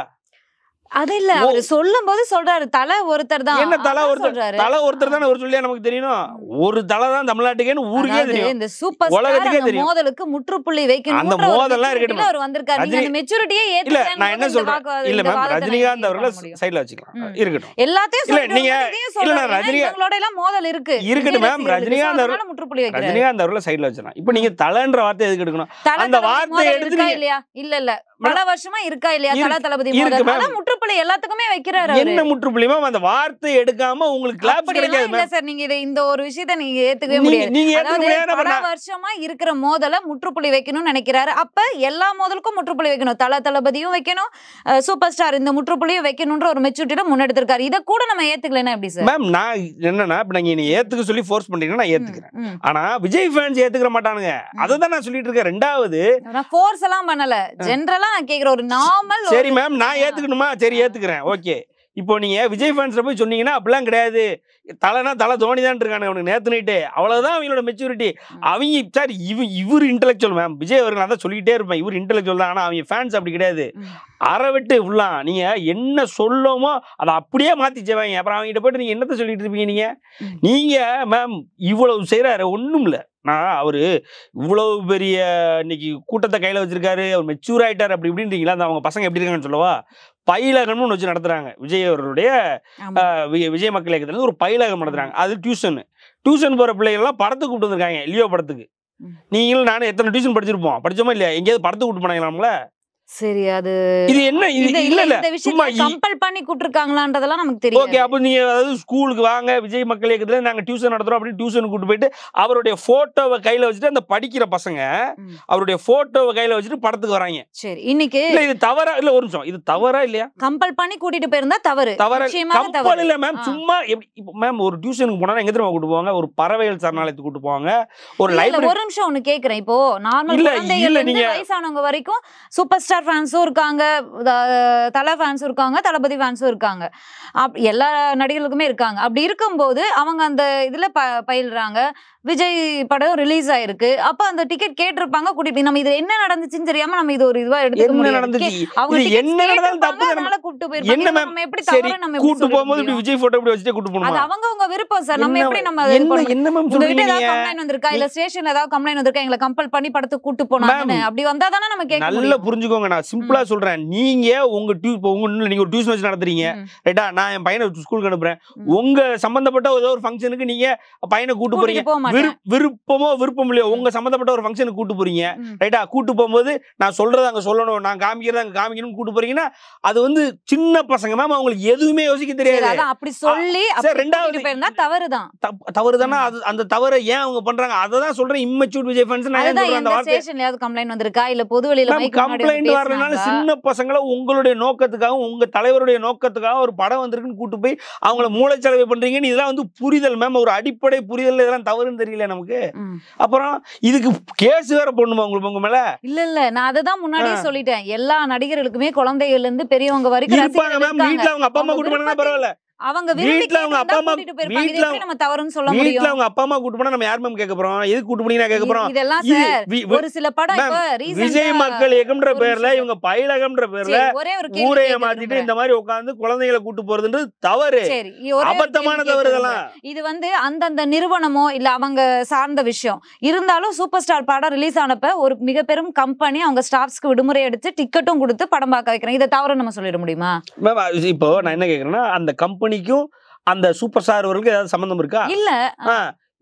அது இல்ல ஓ. அவர் சொல்லும் போது சொல்றாரு தலை ஒருத்தர் தான் என்ன தலை அதான் ஒருத்தர்? சொல்றாரு தலை ஒருத்தர் தானே ஒரு சொல்லியா நமக்கு தெரியணும் ஒரு தலை தான் தமிழ்நாட்டுக்கேன்னு ஊருக்கே அதாவது தெரியும் இந்த சூப்பர் உலகத்துக்கே ஸ்டார் அந்த தெரியும். மோதலுக்கு முற்றுப்புள்ளி வைக்கணும் அந்த மோதல்லாம் இருக்கட்டும். அவர் வந்திருக்காரு நீங்க ரஜினி- அந்த மெச்சூரிட்டியே இல்ல நான் என்ன சொல்றேன் இல்ல மேம் ரஜினிகாந்த் அவர்களை சைடுல வச்சுக்கலாம் ம். இருக்கட்டும் எல்லாத்தையும் இல்ல, சொல்லிட்டு நீங்க- இதையும் இல்ல, சொல்றாரு. நான் ஏன்னா ரஜினிகா- இவங்களோட எல்லாம் மோதல் இருக்கு இருக்கட்டும் விஜய் மேம், ரசிகர்களுக்கு. ரஜினிகாந்த் So, அவர்- அதனால முற்றுப்புள்ளி வைக்கிறாரு ரஜினிகாந்த் அவர்களை சைடுல வச்சிடலாம் இப்போ நீங்க தலைன்ற வார்த்தை எதுக்கு எடுக்கணும் தல அந்த தளபதி வார்த்தையை மோதல் எடுத்து இருக்கா நீங்க- இல்லையா இல்ல இல்ல பல வருஷமா இருக்கா இல்லையா இருக்கு- தல தளபதி இருக்கு மோதல் ma'am. அதான் முற்றுப்புள்ளி எல்லாத்துக்குமே வைக்கிறாரு அவரு. என்ன முற்றுப்புள்ளியுமா அந்த வார்த்தை எடுக்காம உங்களுக்கு கிளாப்ஸ் அப்படியெல்லாம் கிடைக்காது இல்ல மேம் சார் நீங்க இதை இந்த ஒரு விஷயத்தை நீங்க ஏத்துக்கவே நீங்க முடியாது நீங்க ஏத்துக்க அதாவது முடியாது பல நான் வருஷமா இருக்கிற மோதலை முற்றுப்புள்ளி வைக்கணும்னு நினைக்கிறாரு அப்ப எல்லா மோதலுக்கும் முற்றுப்புள்ளி வைக்கணும் தல தளபதியும் வைக்கணும் அஹ் சூப்பர் ஸ்டார் இந்த முற்றுப்புள்ளியும் வைக்கணும்ன்ற ஒரு மெச்சூரிட்டியில முன்னெடுத்திருக்காரு இதை கூட நம்ம ஏத்துக்கலன்னா எப்படி சார் மேம் நான் என்னன்னா இப்ப நீங்க என்னை ஏத்துக்க சொல்லி ஃபோர்ஸ் பண்றீங்கன்னா நான் ஏத்துக்கிறேன் ம், ஆனா விஜய் ஃபேன்ஸ் ஏத்துக்கிற மாட்டானுங்க அதை தான் நான் சொல்லிட்டு இருக்கேன் ரெண்டாவது ம். நான் ஃபோர்ஸ் எல்லாம் பண்ணல ஜென்ரலா நான் கேக்குற ஒரு நார்மல் சரி மேம் நான் ஏத்துக்கணுமா சரி ஏத்துக்கிறேன் ஓகே இப்போ நீங்க விஜய் ஃபேன்ஸ்ல போய் சொன்னீங்கன்னா அப்படிலாம் கிடையாது தலைனா தலை தோனி தான் இருக்கானு அவனுக்கு நேத்து நைட்டு அவ்வளவுதான் அவங்களோட மெச்சூரிட்டி அவங்க சார் இவ இவர் இன்டெலெக்சுவல் மேம் விஜய் அவர்கள் நான் தான் சொல்லிக்கிட்டே இருப்பேன் இவர் இன்டெலெக்சுவல் தான் ஆனா அவங்க ஃபேன்ஸ் அப்படி கிடையாது ம். அரை விட்டு ஃபுல்லா நீங்க என்ன சொல்லமோ அதை அப்படியே மாத்தி செய்வாங்க அப்புறம் அவங்க கிட்ட போயிட்டு நீங்க என்னத்த சொல்லிட்டு இருப்பீங்க நீங்க ம். நீங்க மேம் இவ்வளவு செய்யறாரு ஒண்ணும் இல்ல நான் அவரு இவ்வளவு பெரிய இன்னைக்கு கூட்டத்தை கையில வச்சிருக்காரு அவர் மெச்சூர் ஆயிட்டாரு அப்படி இப்படின்றீங்களா அந்த அவங்க பசங்க எப்படி இருக்காங்கன்னு சொல்லவா பயிலகம்னு ஒன்று வச்சு நடத்துறாங்க விஜய் அவர்களுடைய ஆமா. ஆஹ், வி- விஜய் மக்கள் இயக்கத்துல இருந்து ஒரு பயிலகம் நடத்துறாங்க அது டியூஷன் டியூஷன் போற பிள்ளைகள்லாம் படத்துக்கு கூப்பிட்டு வந்திருக்காங்க லியோ படத்துக்கு ம். நீங்களும் நானும் எத்தனை டியூஷன் படிச்சிருப்போம் படிச்சோமா இல்லையா எங்கேயாவது படத்துக்கு கூப்பிட்டு போனாங்களா நம்மள சரி அது இது என்ன இது இந்த இல்ல இல்ல இந்த சும்மா விஷயத்தை கம்பல் பண்ணி கூட்டிருக்காங்களான்றதெல்லாம் நமக்கு தெரியும் ஓகே அப்போ நீங்க அதாவது ஸ்கூலுக்கு வாங்க விஜய் மக்கள் இயக்கத்துல நாங்க டியூஷன் நடத்துறோம் அப்படின்னு டியூஷன் கூட்டு போயிட்டு அவருடைய போட்டோவை கையில வச்சுட்டு அந்த படிக்கிற பசங்க ம். அவருடைய போட்டோவை கையில வச்சுட்டு படத்துக்கு வராங்க சரி இன்னைக்கு இல்ல இது தவறா இல்ல ஒரு நிமிஷம் இது தவறா இல்லையா கம்பல் பண்ணி கூட்டிட்டு போயிருந்தா தவறு தவற நிச்சயமாக கம்பல் தவறு இல்ல மேம் ஆ. சும்மா எப்படி இப்போ மேம் ஒரு டியூஷனுக்கு போனா எங்க தெரியுமா கூட்டு போவாங்க ஒரு பறவைகள் சரணாலயத்துக்கு கூட்டு போவாங்க ஒரு இல்ல, இல்ல, லைப்ரரி ஒரு நிமிஷம் ஒண்ணு கேக்குறேன் இப்போ நார்மல் இல்ல, குழந்தைகள் இல்ல, இருந்து நீங்க- வயசானவங்க வரைக்கும் சூப்பர் ஸ்டார் ஃபேன்ஸும் இருக்காங்க த- தல ஃபேன்ஸும் இருக்காங்க தளபதி ஃபேன்ஸும் இருக்காங்க அப் எல்லா நடிகர்களுக்குமே இருக்காங்க அப்படி இருக்கும்போது அவங்க அந்த இதுல ப பயில்றாங்க விஜய் படம் ரிலீஸ் ஆயிருக்கு அப்ப அந்த டிக்கெட் கேட்டிருப்பாங்க கூட்டிட்டு போய் நம்ம இது என்ன நடந்துச்சுன்னு தெரியாம நம்ம இது ஒரு இதுவா எடுத்துக்க என்ன முடியாது நடந்துச்சு கே- அவங்க இது tickets என்ன நடந்தாலும் கேட்டிருப்பாங்க, தப்பு தானே அதனால கூட்டிட்டு என்ன போயிருப்பாங்க ma'am? நம்ம எப்படி சரி தவறு நம்ம எப்படி கூட்டு சொல்லிட போகும்போது இப்படி முடியும்? விஜய் போட்டோ இப்படி வச்சுட்டு கூட்டு அது போகணுமா அவங்கவங்க விருப்பம் சார் நம்ம என்ன- எப்படி நம்ம அது என்ன பண்ண என்ன மேம் உங்ககிட்ட சொல்றீங்க ஏதாவது நீங்க கம்ப்ளைண்ட் வந்திருக்கா இல்ல ஸ்டேஷன்ல ஏதாவது கம்ப்ளைண்ட் வந்திருக்கா எங்களை கம்பல் பண்ணி படத்துக்கு கூட்டு போனாங்கன்னு Ma'am, அப்படி வந்தா தானே நம்ம கேட்க நல்லா முடியும் புரிஞ்சுக்கோங்க நான் சிம்பிளா சொல்றேன் நீங்க உங்க டியூ இப்போ உங்க நீங்க ஒரு டியூஷன் வச்சு நடத்துறீங்க ம். ரைட்டா நான் என் பையனை ஸ்கூலுக்கு அனுப்புறேன் ம். உங்க சம்பந்தப்பட்ட ஏதோ ஒரு ஃபங்க்ஷனுக்கு நீங்க பையனை கூட்டு போறீங்க கூட்டிட்டு போக மாட்டேன் விரு- விருப்பமோ விருப்பம் இல்லையோ உங்க சம்பந்தப்பட்ட ஒரு ஃபங்க்ஷனுக்கு கூட்டு போறீங்க ம். ரைட்டா கூட்டு போகும்போது நான் சொல்றதை அங்க சொல்லணும் நான் காமிக்கிறத அங்க காமிக்கணும்னு கூட்டு போறீங்கன்னா அது வந்து சின்ன பசங்க மேம் அவங்களுக்கு எதுவுமே யோசிக்க சரி, தெரியாது அதான் அப்படி சொல்லி சரி, அப்படி ரெண்டாவது கூட்டிட்டு போயிருந்தா தவறுதான் தவறு தானே ம். அது அந்த தவறை ஏன் அவங்க பண்றாங்க அதை தான் சொல்றேன் இம்மச்சூட் விஜய் ஃபேன்ஸ் நான் ஏன் அதுதான் சொல்றேன் அந்த எந்த வார்த்தை ஸ்டேஷன்லயாவது கம்ப்ளைண்ட் வந்திருக்கா இல்ல பொது வெளியில மேம் மைக் முன்னாடி கம்ப்ளைண்ட் வந்து வரலனால பேசுனாங்களா? சின்ன பசங்களை உங்களுடைய நோக்கத்துக்காகவும் உங்க தலைவருடைய நோக்கத்துக்காக ஒரு படம் வந்திருக்குன்னு கூட்டு போய் அவங்கள மூளைச்சலவை பண்றீங்கன்னு இதெல்லாம் வந்து புரிதல் மேம் ஒரு அடிப்படை புரிதல் இதெல்லாம் தவறுன்னு தெரியல நமக்கு ம். அப்புறம் இதுக்கு கேஸ் வேற போடணுமா உங்களுக்கு உங்க மேல இல்ல இல்ல நான் அததான் முன்னாடியே சொல்லிட்டேன் எல்லா நடிகர்களுக்குமே குழந்தைகள்ல இருந்து பெரியவங்க வரைக்கும் இருப்பாங்க ரசிகர்கள் மேம் இருக்காங்க வீட்ல அவங்க அப்பா அம்மா அவங்க கூட்டு போனா விருப்பத்தை- பரவாயில்ல அவங்க விரும்பி வீட்ல அவங்க அப்பா அம்மா- கூட்டிட்டு போயிருப்பாங்க இது வீட்ல எப்படி நம்ம தவறுன்னு சொல்ல வீட்ல முடியும் அவங்க அப்பா அம்மா கூட்டு போனா நம்ம யார் மேம் கேட்க போறோம் எதுக்கு கூட்டு போனீங்கன்னா கேட்க போறோம் இது- இதெல்லாம் இது சார் வி- வி- ஒரு சில படம் Ma'am, இப்ப விஜய் recent ஆ- மக்கள் இயக்கம்ன்ற ஒரு பேர்ல நிமிஷம் இவங்க பயிலகம்ன்ற பேர்ல சரி, ஒரே ஒரு கேள்வி ஊரைய கேட்க மாத்திட்டு விரும்புறேன். இந்த மாதிரி உட்கார்ந்து குழந்தைகளை கூட்டு போறதுன்றது தவறு சரி ஒரே ஒரு அபத்தமான கேள்வி தவறு கேட்க இதெல்லாம் விரும்புறேன். இது வந்து அந்தந்த நிறுவனமோ இல்ல அவங்க சார்ந்த விஷயம் இருந்தாலும் சூப்பர் ஸ்டார் படம் ரிலீஸ் ஆனப்ப ஒரு மிக பெரும் கம்பெனி அவங்க ஸ்டாஃப்ஸ்க்கு விடுமுறை எடுத்து டிக்கெட்டும் கொடுத்து படம் பார்க்க வைக்கிறேன் இதை தவிர நம்ம சொல்லிட முடியுமா மேம் அது இப்போ நான் என்ன கேக்குறேன்னா அந்த கம்பெனிக்கும் அந்த சூப்பர் ஸ்டார் அவர்களுக்கு ஏதாவது சம்பந்தம் இருக்கா இல்ல ஆ,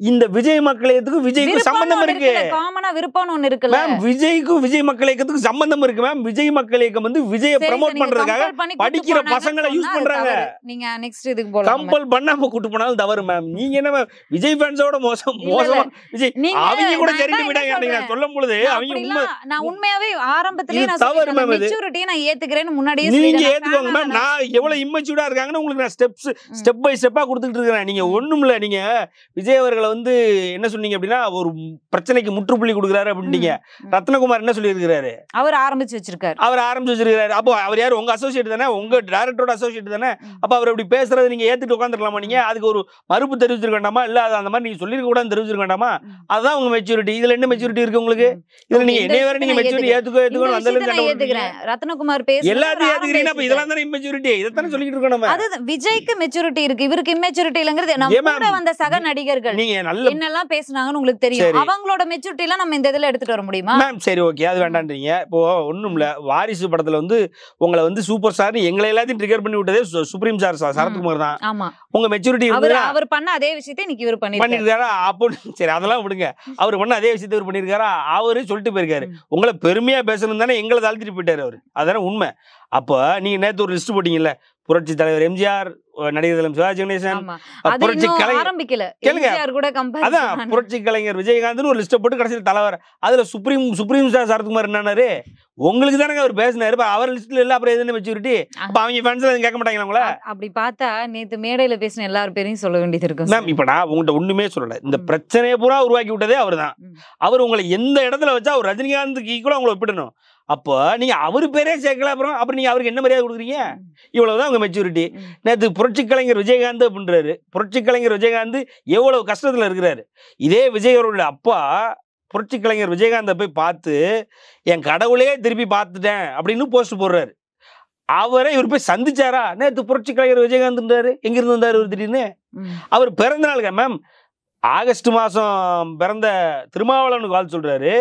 இந்த விஜய் மக்கள் இயக்கத்துக்கும் விஜய்க்கும் சம்பந்தம் இருக்கு காமனா விருப்பம்னு ஒண்ணு இருக்குல்ல மேம் விஜய்க்கும் விஜய் மக்கள் இயக்கத்துக்கும் சம்பந்தம் இருக்கு மேம் விஜய் மக்கள் இயக்கம் வந்து விஜயை சரி, ப்ரமோட் நீங்க பண்றதுக்காக compel பண்ணி கூட்டு படிக்கிற போனாங்கன்னு பசங்களை யூஸ் சொன்னா அது பண்றாங்க. தவறு. நீங்க நெக்ஸ்ட் இதுக்கு போலாம் கம்பல் பண்ணாம கூட்டு போனாலும் தவறு மேம் நீங்க என்ன ma'am, விஜய் ஃபேன்ஸோட மோசம் இல்ல, மோசமா விஜய் நீங்க அவங்க கூட நான் சரிட்டு தான் விடாங்க என்ன அன்னைக்கு நான் சொல்றேன்? சொல்லும் பொழுது நான் அவங்க உண்மை அப்படிலாம் நான் உண்மையாவே ஆரம்பத்திலேயே இது நான் தவறு சொல்லிட்டேன் ma'am இது. மெச்சூரிட்டியை நான் ஏத்துக்கிறேன்னு முன்னாடியே நீங்க சொல்லிட்டேன். ஏத்துக்கோங்க நான் மேம் நான் எவ்வளவு இம்மச்சூடா இருக்காங்கன்னு உங்களுக்கு நான் ஸ்டெப்ஸ் ஸ்டெப் பை ஸ்டெப்பா கொடுத்துட்டு இருக்கிறேன் நீங்க ஒண்ணும் இல்ல நீங்க விஜய் அவர்களை வந்து என்ன சொன்னீங்க அப்படின்னா ஒரு பிரச்சனைக்கு முற்றுப்புள்ளி கொடுக்குறாரு அப்படின்னீங்க ம். ரத்னகுமார் என்ன சொல்லியிருக்கிறாரு அவர் ஆரம்பிச்சு வச்சிருக்காரு அவர் ஆரம்பிச்சு வச்சிருக்காரு அப்போ அவர் யார் உங்க அசோசியேட் தானே உங்க டேரக்டரோட அசோசியேட் தானே ம். அப்ப அவர் இப்படி பேசுறது நீங்க ஏத்துட்டு உட்காந்துருக்கலாமா நீங்க அதுக்கு ஒரு மறுப்பு தெரிவிச்சிருக்க வேண்டாமா இல்ல அது அந்த மாதிரி நீங்க சொல்லிருக்க கூடாது தெரிவிச்சிருக்க வேண்டாமா ம். அதுதான் உங்க மெச்சூரிட்டி இதுல என்ன மெச்சூரிட்டி இருக்கு உங்களுக்கு இதுல நீங்க இந்த என்னைய வேற விஷயத்தை நீங்க நான் மெச்சூரிட்டி ஏத்துக்கோ இந்த ஏத்துக்கோ அந்த விஷயத்தை நான் அளவுக்கு ஏத்துக்கிறேன் ரத்னகுமார் பேசுறது எல்லாத்தையும் அவர் ஏத்துக்கிறீங்கன்னா அப்ப ஆரம்பிச்சு இதெல்லாம் தானே இம்மெச்சூரிட்டி இதைத்தானே சொல்லிட்டு இருக்கோம் நம்ம அது விஜய்க்கு மெச்சூரிட்டி இருக்கு இவருக்கு இம்மெச்சூரிட்டி இல்லங்கிறது நம்ம ஏன் ma'am? கூட வந்த சக நடிகர்கள் நீங்க நல்ல என்னெல்லாம் பேசுனாங்கன்னு உங்களுக்கு தெரியும் சரி. அவங்களோட மெச்சூரிட்டி எல்லாம் நம்ம இந்த இதுல எடுத்துட்டு வர முடியுமா மேம் சரி ஓகே அது வேண்டான்றீங்க இப்போ ஒண்ணும் இல்ல வாரிசு படத்துல வந்து உங்களை வந்து சூப்பர் ஸ்டார் எங்களை எல்லாத்தையும் ட்ரிகர் பண்ணி விட்டதே சு- சுப்ரீம் சார் சரத்குமார் தான் ஆமா உங்க மெச்சூரிட்டி அவர் அவர் பண்ண அதே விஷயத்தை இன்னைக்கு இவர் பண்ணிருக்காரு பண்ணிருக்காரா அப்போ சரி அதெல்லாம் விடுங்க அவர் பண்ண அதே விஷயத்தை இவர் பண்ணிருக்காரா அவரு சொல்லிட்டு போயிருக்காரு ம். உங்களை பெருமையா பேசணும் தானே எங்களை தாழ்த்திட்டு போயிட்டாரு அவரு அதானே உண்மை அப்போ நீங்க நேத்து ஒரு லிஸ்ட் போட்டீங்கல்ல புரட்சி தலைவர் எம்ஜிஆர் நடிகர் தலைவர் சிவாஜி கணேசன் ஆமா அஹ், அது புரட்சி இன்னும் கலைஞர் ஆரம்பிக்கல கேளுங்க. எம்ஜிஆர் கூட கம்பேர் அதான் புரட்சி கலைஞர் விஜயகாந்த்னு ஒரு லிஸ்ட்டை போட்டு கடைசியில் தலைவர் அதுல சுப்ரீம் சுப்ரீம் ஸ்டார் சரத்குமார் என்னன்னாரு உங்களுக்கு தானங்க அவர் பேசினாரு இப்ப அவர் லிஸ்ட்ல இல்ல அப்புறம் எதுன்னு மெச்சூரிட்டி அப்ப அவங்க ஃபேன்ஸ்ல எதுவும் கேட்க மாட்டாங்களா உங்கள அப்படி பார்த்தா நேத்து மேடையில பேசின எல்லார் பேரையும் சொல்ல வேண்டியது இருக்கும் மேம் இப்ப நான் உங்கள்கிட்ட ஒண்ணுமே சொல்லல இந்த ம். பிரச்சனையை பூரா உருவாக்கி விட்டதே அவர்தான் ம். அவர் உங்களை எந்த இடத்துல வச்சா அவர் ரஜினிகாந்துக்கு ஈக்குவலா உங்களை ஒப்பிடணும் அப்போ நீங்க அவர் பேரே சேர்க்கல அப்புறம் அப்புறம் நீங்க அவருக்கு என்ன மரியாதை கொடுக்குறீங்க இவ்வளவுதான் உங்க மெச்சூரிட்டி ம். நேத்து புரட்சி கலைஞர் விஜயகாந்த் அப்படின்றாரு புரட்சி கலைஞர் விஜயகாந்த் எவ்வளவு கஷ்டத்துல இருக்கிறாரு இதே விஜய் அவரோட அப்பா புரட்சி கலைஞர் விஜயகாந்தை போய் பார்த்து என் கடவுளே திருப்பி பார்த்துட்டேன் அப்படின்னு போஸ்ட் போடுறாரு அவரை இவர் போய் சந்திச்சாரா நேத்து புரட்சி கலைஞர் விஜயகாந்த்ன்றாரு எங்கிருந்து வந்தாரு இவர் திடீர்னு ம். அவர் பிறந்த நாளுங்க மேம் ஆகஸ்ட் மாதம் பிறந்த திருமாவளவனுக்கு வாழ்த்து சொல்றாரு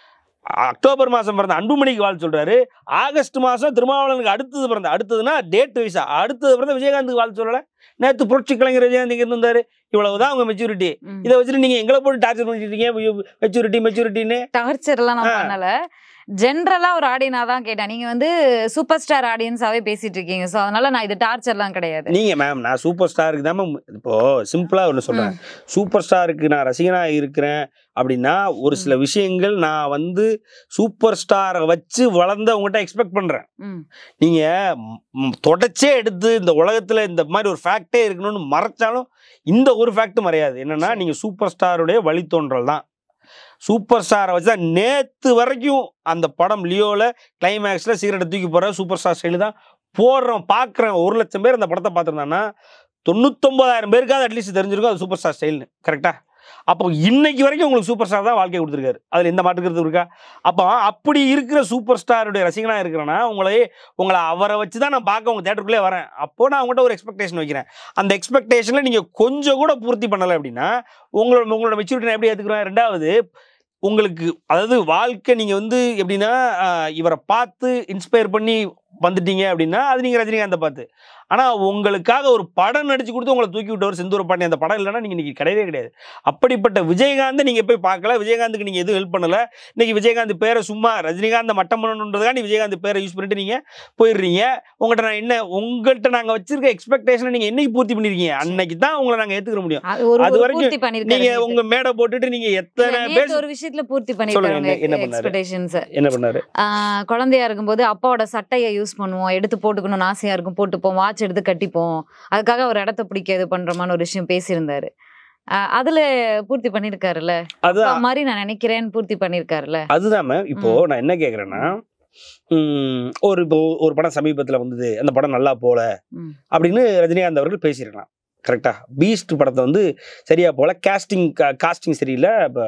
அக்டோபர் மாதம் பிறந்த அன்புமணிக்கு வாழ்த்து சொல்றாரு ஆகஸ்ட் மாதம் திருமாவளவனுக்கு அடுத்தது பிறந்த அடுத்ததுன்னா டேட் வைஸா அடுத்தது பிறந்த விஜயகாந்துக்கு வாழ்த்து சொல்லல நேற்று புரட்சி கலைஞர் விஜயகாந்த் இங்க இருந்து வந்தாரு இவ்வளவுதான் உங்க மெச்சூரிட்டி ம். இதை வச்சுட்டு நீங்க எங்களை போட்டு டார்ச்சர் பண்ணிட்டு இருக்கீங்க மெச்சூரிட்டி மெச்சூரிட்டின்னு டார்ச்சர் எல்லாம் நான் ஆ. பண்ணல ஜென்ரலா ஒரு ஆடியனா தான் கேட்டேன் நீங்க வந்து சூப்பர் ஸ்டார் ஆடியன்ஸாவே பேசிட்டு இருக்கீங்க சோ அதனால நான் இது டார்ச்சர்லாம் கிடையாது நீங்க மேம் நான் சூப்பர் ஸ்டாருக்கு தான் மேம் இப்போ சிம்பிளா ஒன்று சொல்றேன் சூப்பர் ஸ்டாருக்கு நான் ரசிகனா இருக்கிறேன் அப்படின்னா ஒரு சில விஷயங்கள் நான் வந்து சூப்பர் ஸ்டாரை வச்சு வளர்ந்த உங்ககிட்ட எக்ஸ்பெக்ட் பண்றேன் ம். நீங்க ம், ம், தொடச்சே எடுத்து இந்த உலகத்துல இந்த மாதிரி ஒரு ஃபேக்டே இருக்கணும்னு மறைச்சாலும் இந்த ஒரு ஃபேக்ட் மறையாது என்னன்னா சரி. நீங்க சூப்பர் ஸ்டாருடைய வழித்தோன்றல் தான் சூப்பர் ஸ்டாரை வச்சு தான் நேத்து வரைக்கும் அந்த படம் லியோல கிளைமேக்ஸ்ல சீரட்டை தூக்கி போற சூப்பர் ஸ்டார் ஸ்டைலு தான் போடுறோம் பார்க்குறேன் ஒரு லட்சம் பேர் அந்த படத்தை பார்த்துருந்தாங்கன்னா தொண்ணூத்தொன்பதாயிரம் பேருக்காவது அட்லீஸ்ட் தெரிஞ்சிருக்கும் அது சூப்பர் ஸ்டார் ஸ்டைல்னு கரெக்டா அப்போ இன்னைக்கு வரைக்கும் உங்களுக்கு சூப்பர் ஸ்டார் தான் வாழ்க்கை கொடுத்துருக்காரு அதில் எந்த மாற்றுக்கிறது இருக்கா அப்போ அப்படி இருக்கிற சூப்பர் ஸ்டாருடைய ரசிகனா இருக்கிறேன்னா உங்களை உங்களை அவரை வச்சு தான் நான் பார்க்க உங்க தேட்டருக்குள்ளே வரேன் அப்போ நான் உங்கள்கிட்ட ஒரு எக்ஸ்பெக்டேஷன் வைக்கிறேன் அந்த எக்ஸ்பெக்டேஷனில் நீங்கள் கொஞ்சம் கூட பூர்த்தி பண்ணலை அப்படின்னா உங்களோட உங்களோட மெச்சூரிட்டி நான் எப்படி ஏற்றுக்கிறேன் ரெண்டாவது உங்களுக்கு அதாவது வாழ்க்கை நீங்கள் வந்து எப்படின்னா ஆஹ், இவரை பார்த்து இன்ஸ்பயர் பண்ணி வந்துட்டீங்க அப்படின்னா அது நீங்கள் ரஜினிகாந்தை பார்த்து ஆனால் உங்களுக்காக ஒரு படம் நடிச்சு கொடுத்து உங்களை தூக்கி விட்டவர் செந்தூர பாண்டி அந்த படம் இல்லைன்னா நீங்கள் இன்னைக்கு கிடையவே கிடையாது அப்படிப்பட்ட விஜயகாந்தை நீங்கள் போய் பார்க்கல விஜயகாந்துக்கு நீங்கள் எதுவும் ஹெல்ப் பண்ணல இன்னைக்கு விஜயகாந்த் பேரை சும்மா ரஜினிகாந்தை மட்டம் பண்ணணுன்றதுக்காக நீ விஜயகாந்த் பேரை யூஸ் பண்ணிட்டு நீங்கள் போயிடுறீங்க உங்கள்கிட்ட நான் என்ன உங்கள்கிட்ட நாங்கள் வச்சிருக்க எக்ஸ்பெக்டேஷனை நீங்கள் என்னைக்கு பூர்த்தி பண்ணிருக்கீங்க அன்னைக்கு தான் உங்களை நாங்கள் ஏற்றுக்க முடியும் அது ஒரு அது ஒரு வரைக்கும் பூர்த்தி பண்ணிருக்காரு நீங்கள் நேத்து. உங்கள் மேடை போட்டுட்டு நீங்கள் இல்ல, எத்தனை நேத்து பேர் ஒரு விஷயத்துல பூர்த்தி சொல்லுங்க, பண்ணிருக்காரு என்ன- என்ன பண்ணாரு? எக்ஸ்பெக்டேஷன்ஸ் என்ன பண்ணாரு குழந்தையா இருக்கும்போது அப்பாவோட சட்டையை யூஸ் பண்ணுவோம் எடுத்து போட்டுக்கணும்னு ஆசையா இருக்கும் போட்டுப்போம் வாட்ச் எடுத்து கட்டிப்போம் அதுக்காக ஒரு இடத்த பிடிக்க இது பண்றோமான்னு ஒரு விஷயம் பேசியிருந்தாரு ஆஹ் அதுல பூர்த்தி பண்ணிருக்காருல்ல அதுதான் அப்பா மாதிரி நான் நினைக்கிறேன்னு பூர்த்தி பண்ணிருக்காருல்ல அதுதான் மேம் இப்போ நான் என்ன கேக்குறேன்னா ம், ஒரு இப்போ ஒரு படம் சமீபத்துல வந்தது அந்த படம் நல்லா போல ம். அப்படின்னு ரஜினிகாந்த் அவர்கள் பேசியிருக்கலாம் கரெக்டா பீஸ்ட் படத்தை வந்து சரியா போல கேஸ்டிங் காஸ்டிங் சரியில்லை இப்போ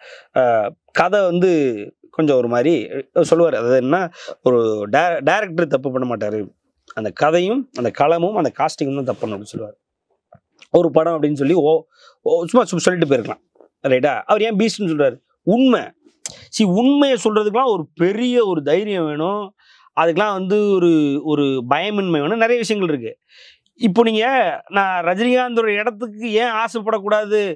கதை வந்து கொஞ்சம் ஒரு மாதிரி சொல்லுவார் அது என்ன ஒரு டேரக்டர் தப்பு பண்ண மாட்டாரு அந்த கதையும் அந்த களமும் அந்த காஸ்டிங்கும் தான் தப்பு பண்ணணும் அப்படின்னு சொல்லுவார் ஒரு படம் அப்படின்னு சொல்லி ஓ ஓ சும்மா சும்மா சொல்லிட்டு போயிருக்கலாம் ரைட்டா அவர் ஏன் பீஸ்ட்னு சொல்றாரு உண்மை சி உண்மையை சொல்றதுக்கெல்லாம் ஒரு பெரிய ஒரு தைரியம் வேணும் அதுக்கெல்லாம் வந்து ஒரு ஒரு பயமின்மை வேணும் நிறைய விஷயங்கள் இருக்கு இப்போ நீங்க நான் ரஜினிகாந்தோட இடத்துக்கு ஏன் ஆசைப்படக்கூடாது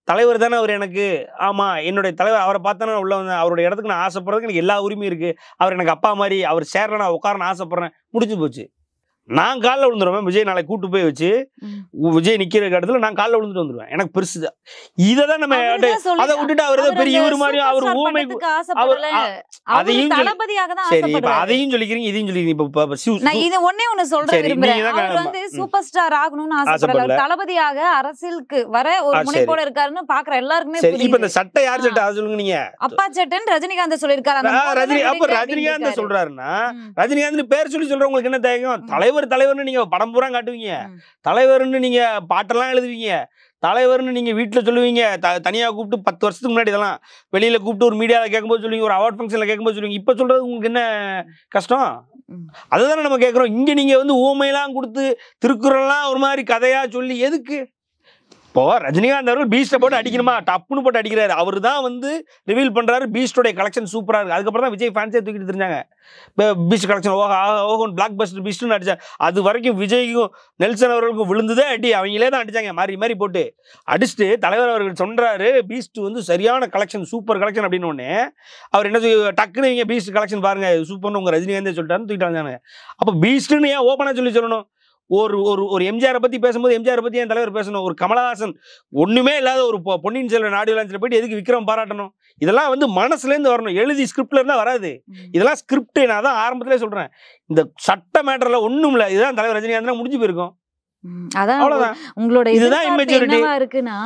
தலைவர் தானே அவர் எனக்கு ஆமா என்னுடைய தலைவர் அவரை பார்த்தா நான் உள்ள வந்தேன் அவருடைய இடத்துக்கு நான் ஆசைப்படுறதுக்கு எனக்கு எல்லா உரிமையும் இருக்கு அவர் எனக்கு அப்பா மாதிரி அவர் சேர்ல நான் உட்காரன்னு ஆசைப்படுறேன் முடிஞ்சு போச்சு நான் காலில் விழுந்துருவேன் விஜய் நாளைக்கு கூட்டு போய் வச்சு ம். விஜய் நிக்கிற இடத்துல நான் காலில் விழுந்துட்டு வந்துருவேன் எனக்கு பெருசு தான் இதை தான் நம்ம அவர்தான் சொல்லி- அதை விட்டுட்டு அவர் ஏதோ அவர் பெரிய அந்த இவர் மாதிரி அவர் superstar ஊமை படத்துக்கு ஆசைப்படல. அவர் அவரு அதையும் சொல்லி- தளபதியாக தான் சரி இப்ப ஆசைப்படுறாரு. அதையும் சொல்லிக்கிறீங்க இதையும் சொல்லிக்கிறீங்க இப்ப- இப்ப இப்ப சிவ- நான் இது ஒண்ணே ஒண்ணு சொல்ற சரி, விரும்புறேன் நீங்க தான் அவர் ஆமா. வந்து ம். சூப்பர் ஸ்டார் ஆகணும்னு ஆசைப்படல ஆசைப்படல. அவர் தளபதியாக அரசியலுக்கு வர ஒரு ஆ, சரி. முனைப்போட இருக்காருன்னு பாக்குற எல்லாருக்குமே சரி இப்ப இந்த புரியுது சட்டை யார் சட்டை அதை சொல்லுங்க நீங்க அப்பா சட்டன் ரஜினிகாந்த் சொல்லிருக்காரு அந்த ஆ, மோதலை ரஜினி அப்ப விடுங்க அப்படின்னு ரஜினிகாந்த் இருக்காரு. சொல்றாருன்னா ம். ரஜினிகாந்த் பேர் சொல்லி சொல்றவங்களுக்கு என்ன தயக்கம் ம். தலைவர் தலைவர்னு நீங்க படம் பூரா காட்டுவீங்க ம். தலைவர்னு நீங்க பாட்டெல்லாம் எழுதுவீங்க தலைவர்னு நீங்க வீட்டுல சொல்லுவீங்க த- தனியா கூப்பிட்டு பத்து வருஷத்துக்கு முன்னாடி இதெல்லாம் வெளியில கூப்பிட்டு ஒரு மீடியாவில் கேட்கும்போது சொல்லுவீங்க ஒரு அவார்ட் ஃபங்க்ஷன்ல கேட்கும்போது சொல்லுவீங்க இப்ப சொல்றது உங்களுக்கு என்ன கஷ்டம் ம். அதுதானே நம்ம கேட்குறோம் இங்க நீங்க வந்து ஊமையெல்லாம் கொடுத்து திருக்குறள்லாம் ஒரு மாதிரி கதையா சொல்லி எதுக்கு இப்போ ரஜினிகாந்த் அவர்கள் பீஸ்ட்டை போட்டு அடிக்கணுமா டப்புன்னு போட்டு அடிக்கிறாரு அவர் தான் வந்து ரிவீல் பண்றாரு பீஸ்டோடைய கலெக்ஷன் சூப்பரா இருக்கு அதுக்கப்புறம் தான் விஜய் ஃபேன்ஸே தூக்கிட்டு தெரிஞ்சாங்க பீஸ்ட் கலெக்ஷன் ஓஹோ ஓஹோன் பிளாக் பஸ்டர் பீஸ்ட்னு அடிச்சா அது வரைக்கும் விஜய்க்கும் நெல்சன் அவர்களுக்கும் விழுந்ததே அடி அவங்களே தான் அடிச்சாங்க மாறி மாறி போட்டு அடிச்சுட்டு தலைவர் அவர்கள் சொல்றாரு பீஸ்ட் வந்து சரியான கலெக்ஷன் சூப்பர் கலெக்ஷன் அப்படின்னு உடனே அவர் என்ன சொல்லி டக்குன்னு இவங்க பீஸ்ட் கலெக்ஷன் பாருங்க சூப்பர்னு உங்க ரஜினிகாந்தே சொல்லிட்டாருன்னு தூக்கிட்டு வந்தாங்க அப்போ பீஸ்ட்னு ஏன் ஓப்பனாக சொல்லி சொல்லணும் ஒரு ஒரு ஒரு எம்ஜிஆரை பத்தி பேசும்போது எம்ஜிஆரை பத்தி என் தலைவர் பேசணும் ஒரு கமலஹாசன் ஒண்ணுமே இல்லாத ஒரு பொ- பொன்னியின் செல்வன் நாடு விளையாஞ்சில் போயிட்டு எதுக்கு விக்ரம் பாராட்டணும் இதெல்லாம் வந்து மனசுல இருந்து வரணும் எழுதி ஸ்கிரிப்ட்ல இருந்தா வராது ம். இதெல்லாம் ஸ்கிரிப்ட் நான் தான் ஆரம்பத்திலே சொல்றேன் இந்த சட்ட மேட்டர்ல ஒண்ணும் இல்ல இதுதான் தலைவர் ரஜினிகாந்த் முடிஞ்சு போயிருக்கும் ம். அதான் அவ்வளவுதான் உங்களோட இதுதான் எதிர்பார்ப்பு immaturity. என்னவா இருக்குன்னா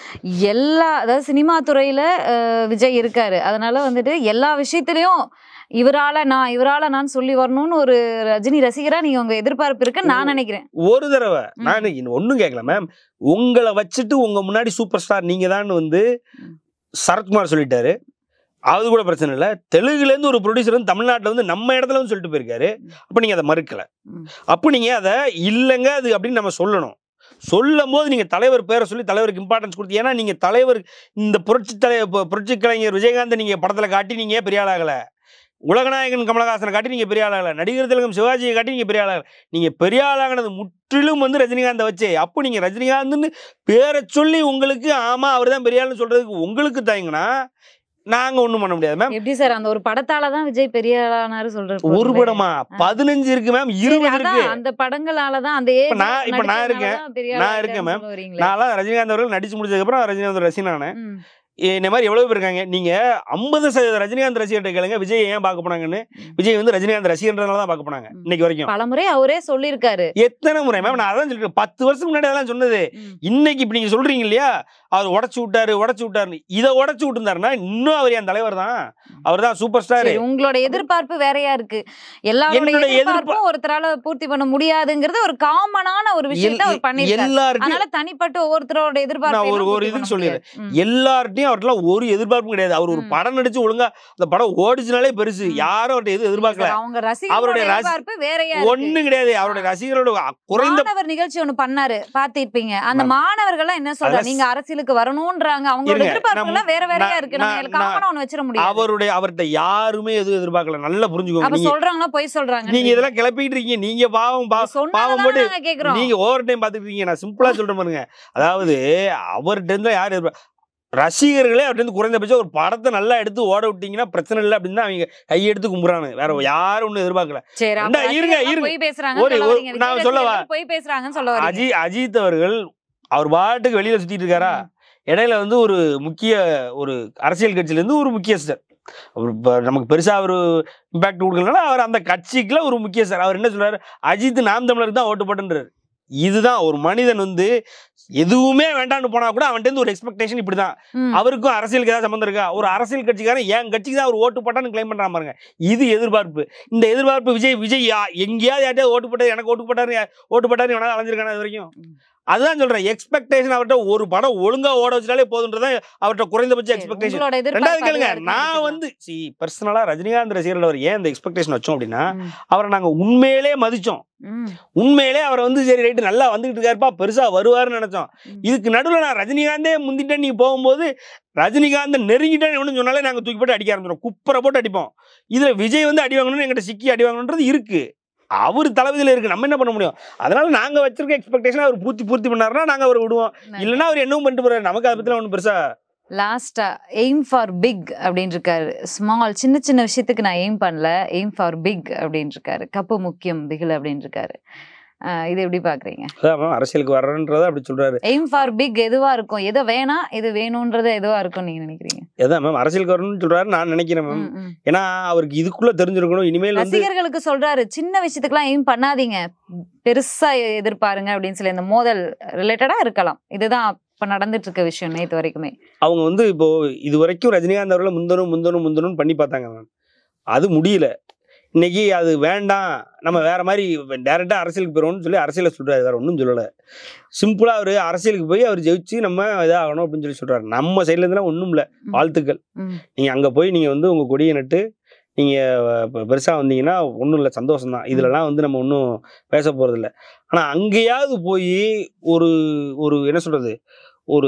எல்லா அதாவது சினிமா துறையில அஹ், விஜய் இருக்காரு அதனால வந்துட்டு எல்லா விஷயத்திலயும் இவரால நான் இவரால நான் சொல்லி வரணும்னு ஒரு ரஜினி ரசிகரா நீங்க உங்க எதிர்பார்ப்பு இருக்குன்னு நான் நினைக்கிறேன் ஒரு தடவை ம். நான் இன்னும் ஒண்ணும் கேட்கல மேம் உங்களை வச்சுட்டு உங்க முன்னாடி சூப்பர் ஸ்டார் நீங்க தான் வந்து ம். சரத்குமார் சொல்லிட்டாரு அது கூட பிரச்சனை இல்லை தெலுங்குல இருந்து ஒரு ப்ரொடியூசர் வந்து தமிழ்நாட்டுல வந்து நம்ம இடத்துல வந்து சொல்லிட்டு போயிருக்காரு அப்ப நீங்க அதை மறுக்கல ம். அப்போ நீங்க அதை இல்லைங்க அது அப்படின்னு நம்ம சொல்லணும் சொல்லும் போது நீங்க தலைவர் பேரை சொல்லி தலைவருக்கு இம்பார்ட்டன்ஸ் கொடுத்து ஏன்னா நீங்க தலைவர் இந்த புரட்சி தலை பு- புரட்சி கலைஞர் விஜயகாந்த் நீங்க படத்துல காட்டி நீங்க பெரிய ஆளாகல உலகநாயகன் கமலஹாசனை காட்டி நீங்க பெரிய ஆளாகல நடிகர் திலகம் சிவாஜியை காட்டி நீங்க பெரிய ஆளாகல நீங்க பெரிய ஆளாகினது முற்றிலும் வந்து ரஜினிகாந்தை வச்சு அப்போ நீங்க ரஜினிகாந்த்னு பேரை சொல்லி உங்களுக்கு ஆமா அவர் தான் பெரிய ஆளுன்னு சொல்றதுக்கு உங்களுக்கு தாங்கன்னா நாங்க ஒண்ணும் பண்ண முடியாது மேம் எப்படி சார் அந்த ஒரு படத்தால தான் விஜய் பெரிய ஆளானாரு சொல்றது ஒரு படமா பதினஞ்சு இருக்கு மேம் இருபது இருக்கு அந்த படங்களால தான் அந்த இப்ப நான்- இப்ப நான் இருக்கேன். நான் இருக்கேன் மேம். நான்லாம் ரஜினிகாந்த் அவர்கள் நடிச்சு முடிச்சதுக்கு அப்புறம் ரஜினிகாந்த் ரசிகனானேன் இந்த மாதிரி எவ்வளவு பேர் இருக்காங்க நீங்க ஐம்பது சதவீத ரஜினிகாந்த் ரசிகர்கிட்ட கேளுங்க விஜய் ஏன் பார்க்க போனாங்கன்னு ம். விஜய் வந்து ரஜினிகாந்த் ரசிகன்றதுனால தான் பார்க்க போனாங்க ம். இன்னைக்கு வரைக்கும் பலமுறை அவரே சொல்லியிருக்காரு எத்தனை முறை மேம் நான் அதான் சொல்லிட்டு பத்து வருஷம் முன்னாடி அதெல்லாம் சொன்னது இன்னைக்கு இப்ப நீங்க சொல்றீங்க இல்லையா அவர் உடச்சு விட்டாரு உடச்சு விட்டாருன்னு இதை உடச்சு விட்டுருந்தாருன்னா இன்னும் அவர் என் தலைவர் தான் அவர் தான் சூப்பர் ஸ்டார் சரி, உங்களோட எதிர்பார்ப்பு வேறையா இருக்கு எல்லாரோட என்னோட எதிர்பார்ப்பும் ஒருத்தரால பூர்த்தி பண்ண முடியாதுங்கிறது ஒரு காமனான ஒரு விஷயத்தை அவர் பண்ணிருக்காரு எல்லார்ட்டையும் அதனால தனிப்பட்ட ஒவ்வொருத்தரோட எதிர்பார்ப்பு நான் ஒரு- எல்லாம் ஒரு பூர்த்தி இதுக்கு பண்ண சொல்லிடுறேன். முடியாது. ம். எல்லார்ட்டையும் அவர்கிட்ட ஒரு எதிர்பார்ப்பும் கிடையாது அவர் ஒரு ம். படம் நடிச்சு ஒழுங்கா அந்த படம் ஓடிச்சுனாலே பெருசு ம். யாரும் அவர்கிட்ட எதுவும் எதிர்பார்க்கல சார், அவங்க ரசிகரோட அவருடைய ரசி- எதிர்பார்ப்பு வேறையா இருக்கு. ஒண்ணும் கிடையாது அவருடைய ரசிகரோட குறைந்த மாணவர் நிகழ்ச்சி ஒண்ணு பண்ணாரு பாத்திருப்பீங்க அந்த மாணவர்கள் எல்லாம் என்ன சொல்றாங்க அதான் நீங்க அரசியலுக்கு வரணும்ன்றாங்க அவங்களோட இருங்க, எதிர்பார்ப்பு எல்லாம் நம்ம- வேற வேறையா நான்- இருக்கு நம்ம நான்- காமனா ஒண்ணு வச்சிட முடியாது அவருடைய அவர்கிட்ட யாருமே எதுவும் எதிர்பார்க்கல நல்லா புரிஞ்சுக்கோங்க அப்ப நீங்க சொல்றாங்களா பொய் சொல்றாங்க நீங்க இதெல்லாம் கிளப்பிட்டு இருக்கீங்க நீங்க பாவம் பா- பாவம் போட்டு நாங்க கேக்குறோம் நீங்க ஓவர் டைம் பாத்துட்டு இருக்கீங்க நான் சிம்பிளா சொல்றேன் பாருங்க அதாவது அவர்கிட்ட இருந்து யார் எதிர்பா- ரசிகர்களே அவர்கிட்ட இருந்து குறைந்தபட்சம் ஒரு படத்தை நல்லா எடுத்து ஓட விட்டீங்கன்னா பிரச்சனை இல்லை அப்படின்னு தான் அவங்க கையெடுத்து கும்புறாங்க வேற யாரும் ஒன்றும் எதிர்பார்க்கல சரி அப்ப இந்தா, இருங்க, ரசிகர்கள் இருங்க. பொய் பேசுறாங்க ஒரு- சொல்ல ஒரு- வரீங்க. நான் விஜய் சொல்லவா? ரசிகர்கள் பொய் பேசுறாங்கன்னு சொல்ல வரீங்க அஜி அஜித் அவர்கள் அவர் பாட்டுக்கு வெளியில சுத்திட்டு இருக்காரா இடையில வந்து ஒரு முக்கிய ஒரு அரசியல் கட்சியில இருந்து ஒரு முக்கியஸ்தர் அவர் இப்ப நமக்கு பெருசா ஒரு இம்பாக்ட் கொடுக்கலனால அவர் அந்த கட்சிக்குள்ள ஒரு முக்கியஸ்தர் அவர் என்ன சொல்றாரு அஜித் நாம் தமிழருக்கு தான் ஓட்டு போட்டுன்றாரு இதுதான் ஒரு மனிதன் வந்து எதுவுமே வேண்டாம்னு போனா கூட அவன்கிட்ட இருந்து ஒரு எக்ஸ்பெக்டேஷன் இப்படிதான் ம். அவருக்கும் அரசியலுக்கு ஏதாவது சம்மந்தம் இருக்கா ஒரு அரசியல் கட்சிக்காரன் என் கட்சிக்கு தான் அவர் ஓட்டு போட்டான்னு கிளைம் பண்றான் பாருங்க இது எதிர்பார்ப்பு இந்த எதிர்பார்ப்பு விஜய் விஜய் யா- எங்கேயாவது யார்ட்டையாவது ஓட்டு போட்டாரு எனக்கு ஓட்டு போட்டாரு ஓட்டு போட்டாரு எவனாவது அலைஞ்சிருக்கானா இது வரைக்கும் ம். அதுதான் சொல்றேன் எக்ஸ்பெக்டேஷன் அவர்கிட்ட ஒரு படம் ஒழுங்கா ஓட வச்சாலே போதுன்றதான் அவர்கிட்ட குறைந்தபட்ச சரி, எக்ஸ்பெக்டேஷன் உங்களோட ரெண்டாவது எதிர்பார்ப்பு கேளுங்க அதுவா இருக்குன்னு நான் நினைக்கிறீங்களா? வந்து சி பர்சனலா ரஜினிகாந்த் ரசிகர்கள் அவர் ஏன் இந்த எக்ஸ்பெக்டேஷன் வச்சோம் அப்படின்னா ம். அவரை நாங்க உண்மையிலே மதிச்சோம் ம். உண்மையிலே அவரை வந்து சரி ரைட்டு நல்லா வந்துகிட்டு இருக்காருப்பா பெருசா வருவாருன்னு நினைச்சோம் ம். இதுக்கு நடுவில் நான் ரஜினிகாந்தே முந்திட்டேன் நீங்க போகும்போது ரஜினிகாந்த் நெருங்கிட்டேன்னு ஒன்று சொன்னாலே நாங்க தூக்கி போட்டு அடிக்க ஆரம்பிச்சிடும் குப்பரை போட்டு அடிப்போம் இதுல விஜய் வந்து அடி வாங்கணும்னு எங்கிட்ட சிக்கி அடி வாங்கணுன்றது இருக்கு அவர் தளபதியில் இருக்கு நம்ம என்ன பண்ண முடியும் அதனால நாங்க வச்சிருக்க எக்ஸ்பெக்டேஷன் அவர் பூர்த்தி பூர்த்தி பண்ணாருன்னா நாங்க அவர் விடுவோம் இல்லைன்னா அவர் என்னவும் பண்ணிட்டு போறாரு நமக்கு அதை பத்திலாம் ஒன்றும் பெருசா லாஸ்டா எய்ம் ஃபார் பிக் அப்படின்னு இருக்காரு ஸ்மால் சின்ன சின்ன விஷயத்துக்கு நான் எய்ம் பண்ணல எய்ம் ஃபார் பிக் அப்படின்னு இருக்காரு கப்பு முக்கியம் பிகில் அப்படின்னு இருக்காரு அஹ் இது எப்படி பாக்குறீங்க அதான் மேம் அரசியலுக்கு வர்றன்றதை அப்படி சொல்றாரு எய்ம் ஃபார் பிக் எதுவா இருக்கும் எது வேணா இது வேணும்ன்றது எதுவா இருக்கும் நீங்க நினைக்கிறீங்க எதான் மேம் அரசியலுக்கு வரணும்னு சொல்றாரு நான் நினைக்கிறேன் மேம் ம், ம். ஏன்னா அவருக்கு இதுக்குள்ள தெரிஞ்சிருக்கணும் இனிமேல் வந்து ரசிகர்களுக்கு சொல்றாரு சின்ன விஷயத்துக்குலாம் எய்ம் பண்ணாதீங்க பெருசா எதிர்பாருங்க அப்படின்னு சொல்லி இந்த மோதல் ரிலேட்டடா இருக்கலாம் இதுதான் இப்ப நடந்துட்டு இருக்க விஷயம் நேத்து வரைக்குமே அவங்க வந்து இப்போ இது வரைக்கும் ரஜினிகாந்த் அவர்களை முந்தணும் முந்தணும் முந்தணும்னு பண்ணி பார்த்தாங்க மேம் அது முடியல இன்னைக்கு அது வேண்டாம் நம்ம வேற மாதிரி டேரெக்டாக அரசியலுக்கு போயிடுவோம்னு சொல்லி அரசியலை சொல்றாரு வேற ஒன்றும் சொல்லலை சிம்பிளாக அவர் அரசியலுக்கு போய் அவர் ஜெயிச்சு நம்ம இதாகணும் அப்படின்னு சொல்லி சொல்றாரு நம்ம சைட்ல இருந்துலாம் ஒன்றும் இல்லை ம். வாழ்த்துக்கள் ம். நீங்கள் அங்கே போய் நீங்கள் வந்து உங்கள் கொடியை நட்டு நீங்கள் பெருசாக வந்தீங்கன்னா ஒன்றும் இல்லை சந்தோஷம் தான் இதுலலாம் வந்து நம்ம ஒன்றும் பேச போகிறதில்ல ஆனால் அங்கேயாவது போய் ஒரு ஒரு என்ன சொல்கிறது ஒரு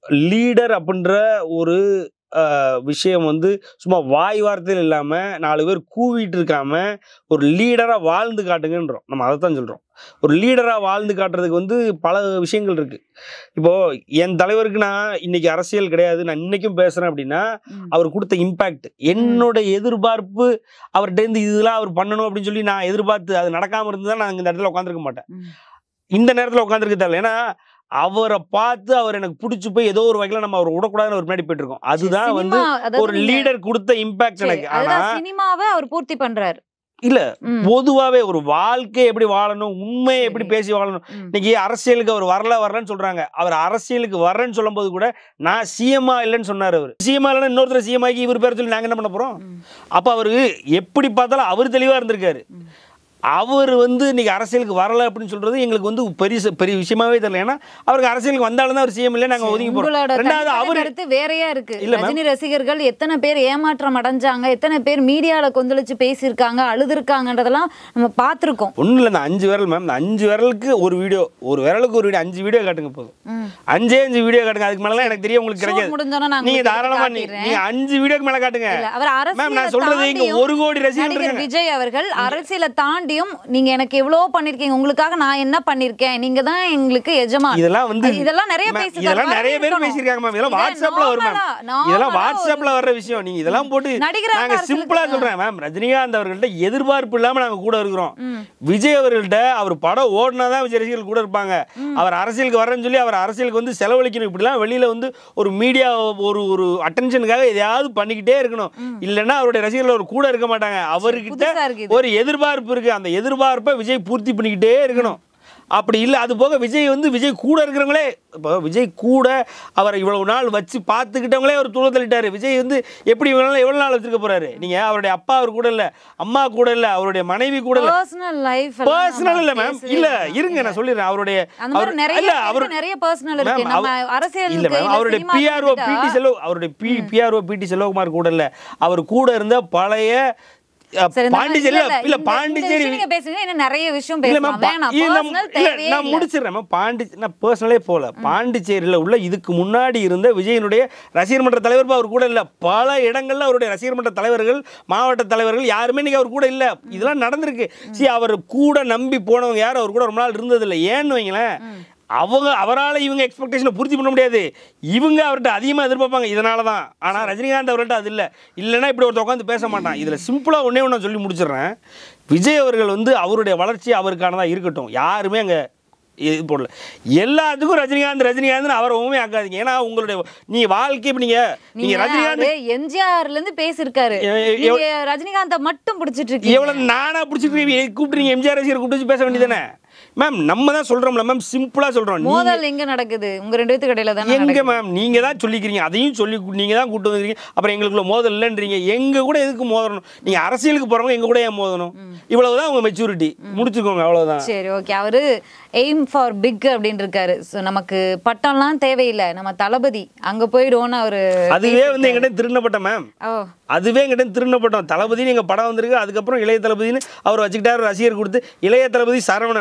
லீடர் அப்படின்ற ஒரு ஆஹ், விஷயம் வந்து சும்மா வாய் வார்த்தையில் இல்லாமல் நாலு பேர் கூவிட்டு இருக்காம ஒரு லீடராக வாழ்ந்து காட்டுங்கன்றோம் நம்ம அதை தான் சொல்கிறோம் ஒரு லீடராக வாழ்ந்து காட்டுறதுக்கு வந்து பல விஷயங்கள் இருக்குது இப்போது என் தலைவருக்கு நான் இன்னைக்கு அரசியல் கிடையாது நான் இன்னைக்கும் பேசுகிறேன் அப்படின்னா ம். அவர் கொடுத்த இம்பேக்ட் என்னோட எதிர்பார்ப்பு அவர்கிட்ட இருந்து இதெல்லாம் அவர் பண்ணணும் அப்படின்னு சொல்லி நான் எதிர்பார்த்து அது நடக்காம இருந்தா நான் இந்த இடத்துல உட்காந்துருக்க மாட்டேன் ம். இந்த நேரத்துல உட்காந்துருக்க தேவை ஏன்னா அவரை பார்த்து அவர் எனக்கு பிடிச்சி போய் ஏதோ ஒரு வகையில நம்ம அவர் விடக்கூடாதுன்னு ஒரு முன்னாடி போயிட்டு இருக்கோம் அதுதான் வந்து சினிமா, அதாவது ஒரு நீங்க- லீடர் கொடுத்த இம்பாக்ட் சரி, எனக்கு ஆனா அதுதான் சினிமாவை அவர் பூர்த்தி பண்றாரு இல்ல ம், பொதுவாவே ஒரு வாழ்க்கை எப்படி வாழணும் உண்மையை எப்படி சரி. பேசி வாழணும் ம். இன்னைக்கு அரசியலுக்கு அவர் வரல வரலன்னு சொல்றாங்க அவர் அரசியலுக்கு வரேன்னு சொல்லும்போது கூட நான் சிஎம்ஆ இல்லைன்னு சொன்னார் அவர் சிஎம்ஆ இல்லைன்னா இன்னொருத்தர் சிஎம் ஆகி இவர் பேர் சொல்லி நாங்க என்ன பண்ண போறோம் ம். அப்ப அவரு எப்படி பார்த்தாலும் அவர் தெளிவா இருந்திருக்காரு ம். அவர் வந்து இன்னைக்கு அரசியலுக்கு வரல அப்படின்னு சொல்றது எங்களுக்கு வந்து பெரிய ச- பெரிய விஷயமாவே தெரியல ஏன்னா அவருக்கு அரசியலுக்கு வந்தாலும் தான் அவர் சிஎம் இல்லை நாங்க ஒதுங்கி போறோம் உங்களோட ரெண்டாவது தனிப்பட்ட அவரு கருத்து வேறையா இருக்கு இல்ல, ma'am. ரஜினி ரசிகர்கள் எத்தனை பேர் ஏமாற்றம் அடைஞ்சாங்க எத்தனை பேர் மீடியால கொந்தளிச்சு பேசியிருக்காங்க அழுதுருக்காங்கன்றதெல்லாம் நம்ம பார்த்திருக்கோம் ஒன்றும் இல்லை இந்த அஞ்சு விரல் மேம் இந்த அஞ்சு விரலுக்கு ஒரு வீடியோ ஒரு விரலுக்கு ஒரு வீடியோ அஞ்சு வீடியோ காட்டுங்க போதும் ம். அஞ்சே அஞ்சு வீடியோ காட்டுங்க அதுக்கு மேலாம் எனக்கு தெரியும் உங்களுக்கு Shoot கிடைக்காது முடிஞ்சோன்னா நான் நீங்க உங்களுக்கு தாராளமா நீ- காட்டிடுறேன். நீங்க அஞ்சு வீடியோக்கு மேல காட்டுங்க இல்ல, அவர் மேம் நான் அரசியலை சொல்றது இங்க தாண்டியும் ஒரு கோடி ரசிகர்கள் நடிகர் இருக்காங்க விஜய் அவர்கள் அரசியலை தாண்டியும் நீங்க எனக்கு எவ்வளவு பண்ணிருக்கீங்க உங்களுக்காக நான் என்ன பண்ணிருக்கேன் நீங்க தான் எங்களுக்கு எஜமான் இதெல்லாம் வந்து இதெல்லாம் நிறைய மேம், பேசிருக்காரு. இதெல்லாம் நிறைய பேர் வரவேற்கணும். பேசியிருக்காங்க மேம் இதெல்லாம் இதை வாட்ஸ்அப்ல வரும் மேம் normal-ஆ, normal-ஆ இதெல்லாம் ஒரு- வாட்ஸ்அப்ல வர்ற விஷயம் நீங்க இதெல்லாம் போட்டு நடிகராக நாங்க அரசியலுக்கு- சிம்பிளா சொல்றேன் மேம் ரஜினிகாந்த் அவர்கள்ட்ட எதிர்பார்ப்பு இல்லாம நாங்க கூட இருக்கிறோம் ம். விஜய் அவர்கள்ட்ட அவர் படம் ஓடினாதான் விஜய் ரசிகர்கள் கூட இருப்பாங்க அவர் அரசியலுக்கு வரேன்னு சொல்லி அவர் அரசியலுக்கு வந்து செலவழிக்கணும் இப்படிலாம் வெளியில வந்து ஒரு மீடியா ஒரு ஒரு அட்டென்ஷனுக்காக எதையாவது பண்ணிக்கிட்டே இருக்கணும் இல்லைன்னா அவருடைய ரசிகர்கள் அவர் கூட இருக்க மாட்டாங்க அவர்கிட்ட புதுசா இருக்கு இது. ஒரு எதிர்பார்ப்பு இருக்கு அந்த எதிர்பார்ப்பை விஜய் பூர்த்தி பண்ணிக்கிட்டே இருக்கணும் அப்படி இல்லை அது போக விஜய் வந்து விஜய் கூட இருக்கிறவங்களே இப்போ விஜய் கூட அவரை இவ்வளவு நாள் வச்சு பார்த்துக்கிட்டவங்களே அவர் தூர தள்ளிட்டாரு விஜய் வந்து எப்படி இவ்வளவு நாள் எவ்வளவு நாள் வச்சிருக்க போறாரு நீங்க அவருடைய அப்பா அவர் கூட இல்ல அம்மா கூட இல்ல அவருடைய மனைவி கூட இல்ல பர்சனல் லைஃப் பர்சனல் இல்ல மேம் இல்ல இருங்க நான் சொல்லிடுறேன் அவருடைய அந்த மாதிரி அவர்- நிறைய இல்ல, பேருக்கு அவர் நிறைய பர்சனல் இருக்கு மேம், நம்ம அவர்- அரசியல் இல்ல மேம் அவருடைய பிஆர்ஓ பிடி செல்வ அவருடைய பி பிஆர்ஓ பிடி செல்வகுமார் கூட இல்ல அவர் கூட இருந்த பழைய அஹ், பாண்டிச்சேரி இல்ல பாண்டிச்சேரி நீங்க பேசுங்க இன்னும் நிறைய விஷயம் இல்ல பேசலாம் மேம் பா- வேணாம் இல்ல, பர்சனல் இல்ல, தேவையே நான் இல்ல முடிச்சிடுறேன் மேம் பாண்டி நான் பர்சனலே போல பாண்டிச்சேரியில் உள்ள இதுக்கு முன்னாடி இருந்த விஜயனுடைய ரசிகர் மன்ற தலைவர் அவர் கூட இல்ல பல இடங்கள்ல அவருடைய ரசிகர் மன்ற தலைவர்கள் மாவட்ட தலைவர்கள் யாருமே இன்னைக்கு அவர் கூட இல்ல இதெல்லாம் நடந்திருக்கு சி அவர் கூட நம்பி போனவங்க யாரும் அவர் கூட ரொம்ப நாள் இருந்ததில்லை ஏன்னு வைங்களேன் அவங்க அவரால் இவங்க எக்ஸ்பெக்டேஷனை பூர்த்தி பண்ண முடியாது இவங்க அவர்கிட்ட அதிகமாக எதிர்பார்ப்பாங்க இதனால தான் ஆனால் ரஜினிகாந்த் அவர்கிட்ட அது இல்லை இல்லைன்னா இப்படி ஒருத்தர் உட்காந்து பேச மாட்டான் இதில் சிம்பிளாக ஒன்றே ஒன்று சொல்லி முடிச்சிடுறேன் விஜய் அவர்கள் வந்து அவருடைய வளர்ச்சி அவருக்கானதாக இருக்கட்டும் யாருமே அங்கே இது போடல எல்லாத்துக்கும் ரஜினிகாந்த் ரஜினிகாந்த் அவரை உண்மை ஆக்காதீங்க ஏன்னா உங்களுடைய நீ வாழ்க்கை இப்போ நீங்கள் நீங்கள் நீங்க ரஜினிகாந்த் அவரு எம்ஜிஆர்ல இருந்து பேசியிருக்காரு எ- எ- நீங்க ரஜினிகாந்த மட்டும் பிடிச்சிட்டு இருக்கீங்க எவ்வளவு நானா பிடிச்சிட்டு கூப்பிட்டு நீங்க எம்ஜிஆர் ரசிகர் கூப்பிட்டு வச்சு பேச வேண்டியதானே மேம் நம்ம தான் சொல்றோம்ல மேம் சிம்பிளா சொல்றோம் நீங்க மோதல் எங்க நடக்குது உங்க ரெண்டு பேத்துக்கு இடையில தானே எங்க நடக்குது. மேம் நீங்க தான் சொல்லிக்கிறீங்க அதையும் சொல்லி நீங்க தான் கூட்டு வந்துருக்கீங்க அப்புறம் எங்களுக்குள்ள மோதல் இல்லைன்றீங்க எங்க கூட எதுக்கு மோதணும் நீங்க அரசியலுக்கு போறவங்க எங்க கூட ஏன் மோதணும் இவ்வளவுதான் உங்க மெச்சூரிட்டி முடிச்சுக்கோங்க அவ்வளவுதான் சரி ஓகே அவரு எய்ம் ஃபார் பிக் அப்படின்னு இருக்காரு ஸோ நமக்கு பட்டம்லாம் தேவையில்லை நம்ம தளபதி அங்க போயிடுவோம்னு அவரு அதுவே வந்து எங்கிட்ட திருநப்பட்ட மேம் ஓ அதுவே எங்கிட்ட திருநப்பட்டோம் தளபதினு எங்க படம் வந்திருக்கு அதுக்கப்புறம் இளைய தளபதினு அவர் வச்சுக்கிட்டாரு ரசிகர் கொடுத்து இளைய தளபதி சரவணன் அவர் அழுது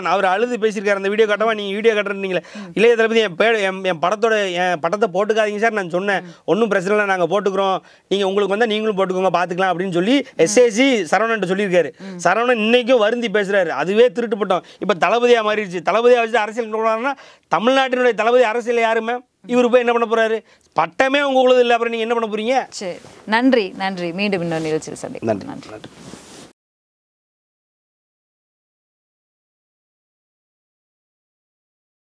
அழுது பேசியிருக்காரு அந்த வீடியோ காட்டவா நீங்கள் வீடியோ காட்டுறீங்களே இளைய தளபதி என் பே என் என் படத்தோட என் படத்தை போட்டுக்காதீங்க சார் நான் சொன்னேன் ஒன்றும் பிரச்சனை இல்லை நாங்கள் போட்டுக்கிறோம் நீங்கள் உங்களுக்கு வந்தால் நீங்களும் போட்டுக்கோங்க பார்த்துக்கலாம் அப்படின்னு சொல்லி எஸ்ஏசி சரவணன் சொல்லியிருக்காரு சரவணன் இன்னைக்கும் வருந்தி பேசுறாரு அதுவே திருட்டு பட்டம் இப்போ தளபதியாக மாறிடுச்சு தளபதியாக வச்சு அரசியல் கொண்டாடுனா தமிழ்நாட்டினுடைய தளபதி அரசியல் யாருமே இவர் போய் என்ன பண்ண போறாரு பட்டமே உங்களுக்கு இல்லை அப்புறம் நீங்கள் என்ன பண்ண போறீங்க சரி நன்றி நன்றி மீண்டும் இன்னொரு நிகழ்ச்சியில் சந்திக்கலாம் நன்றி நன்றி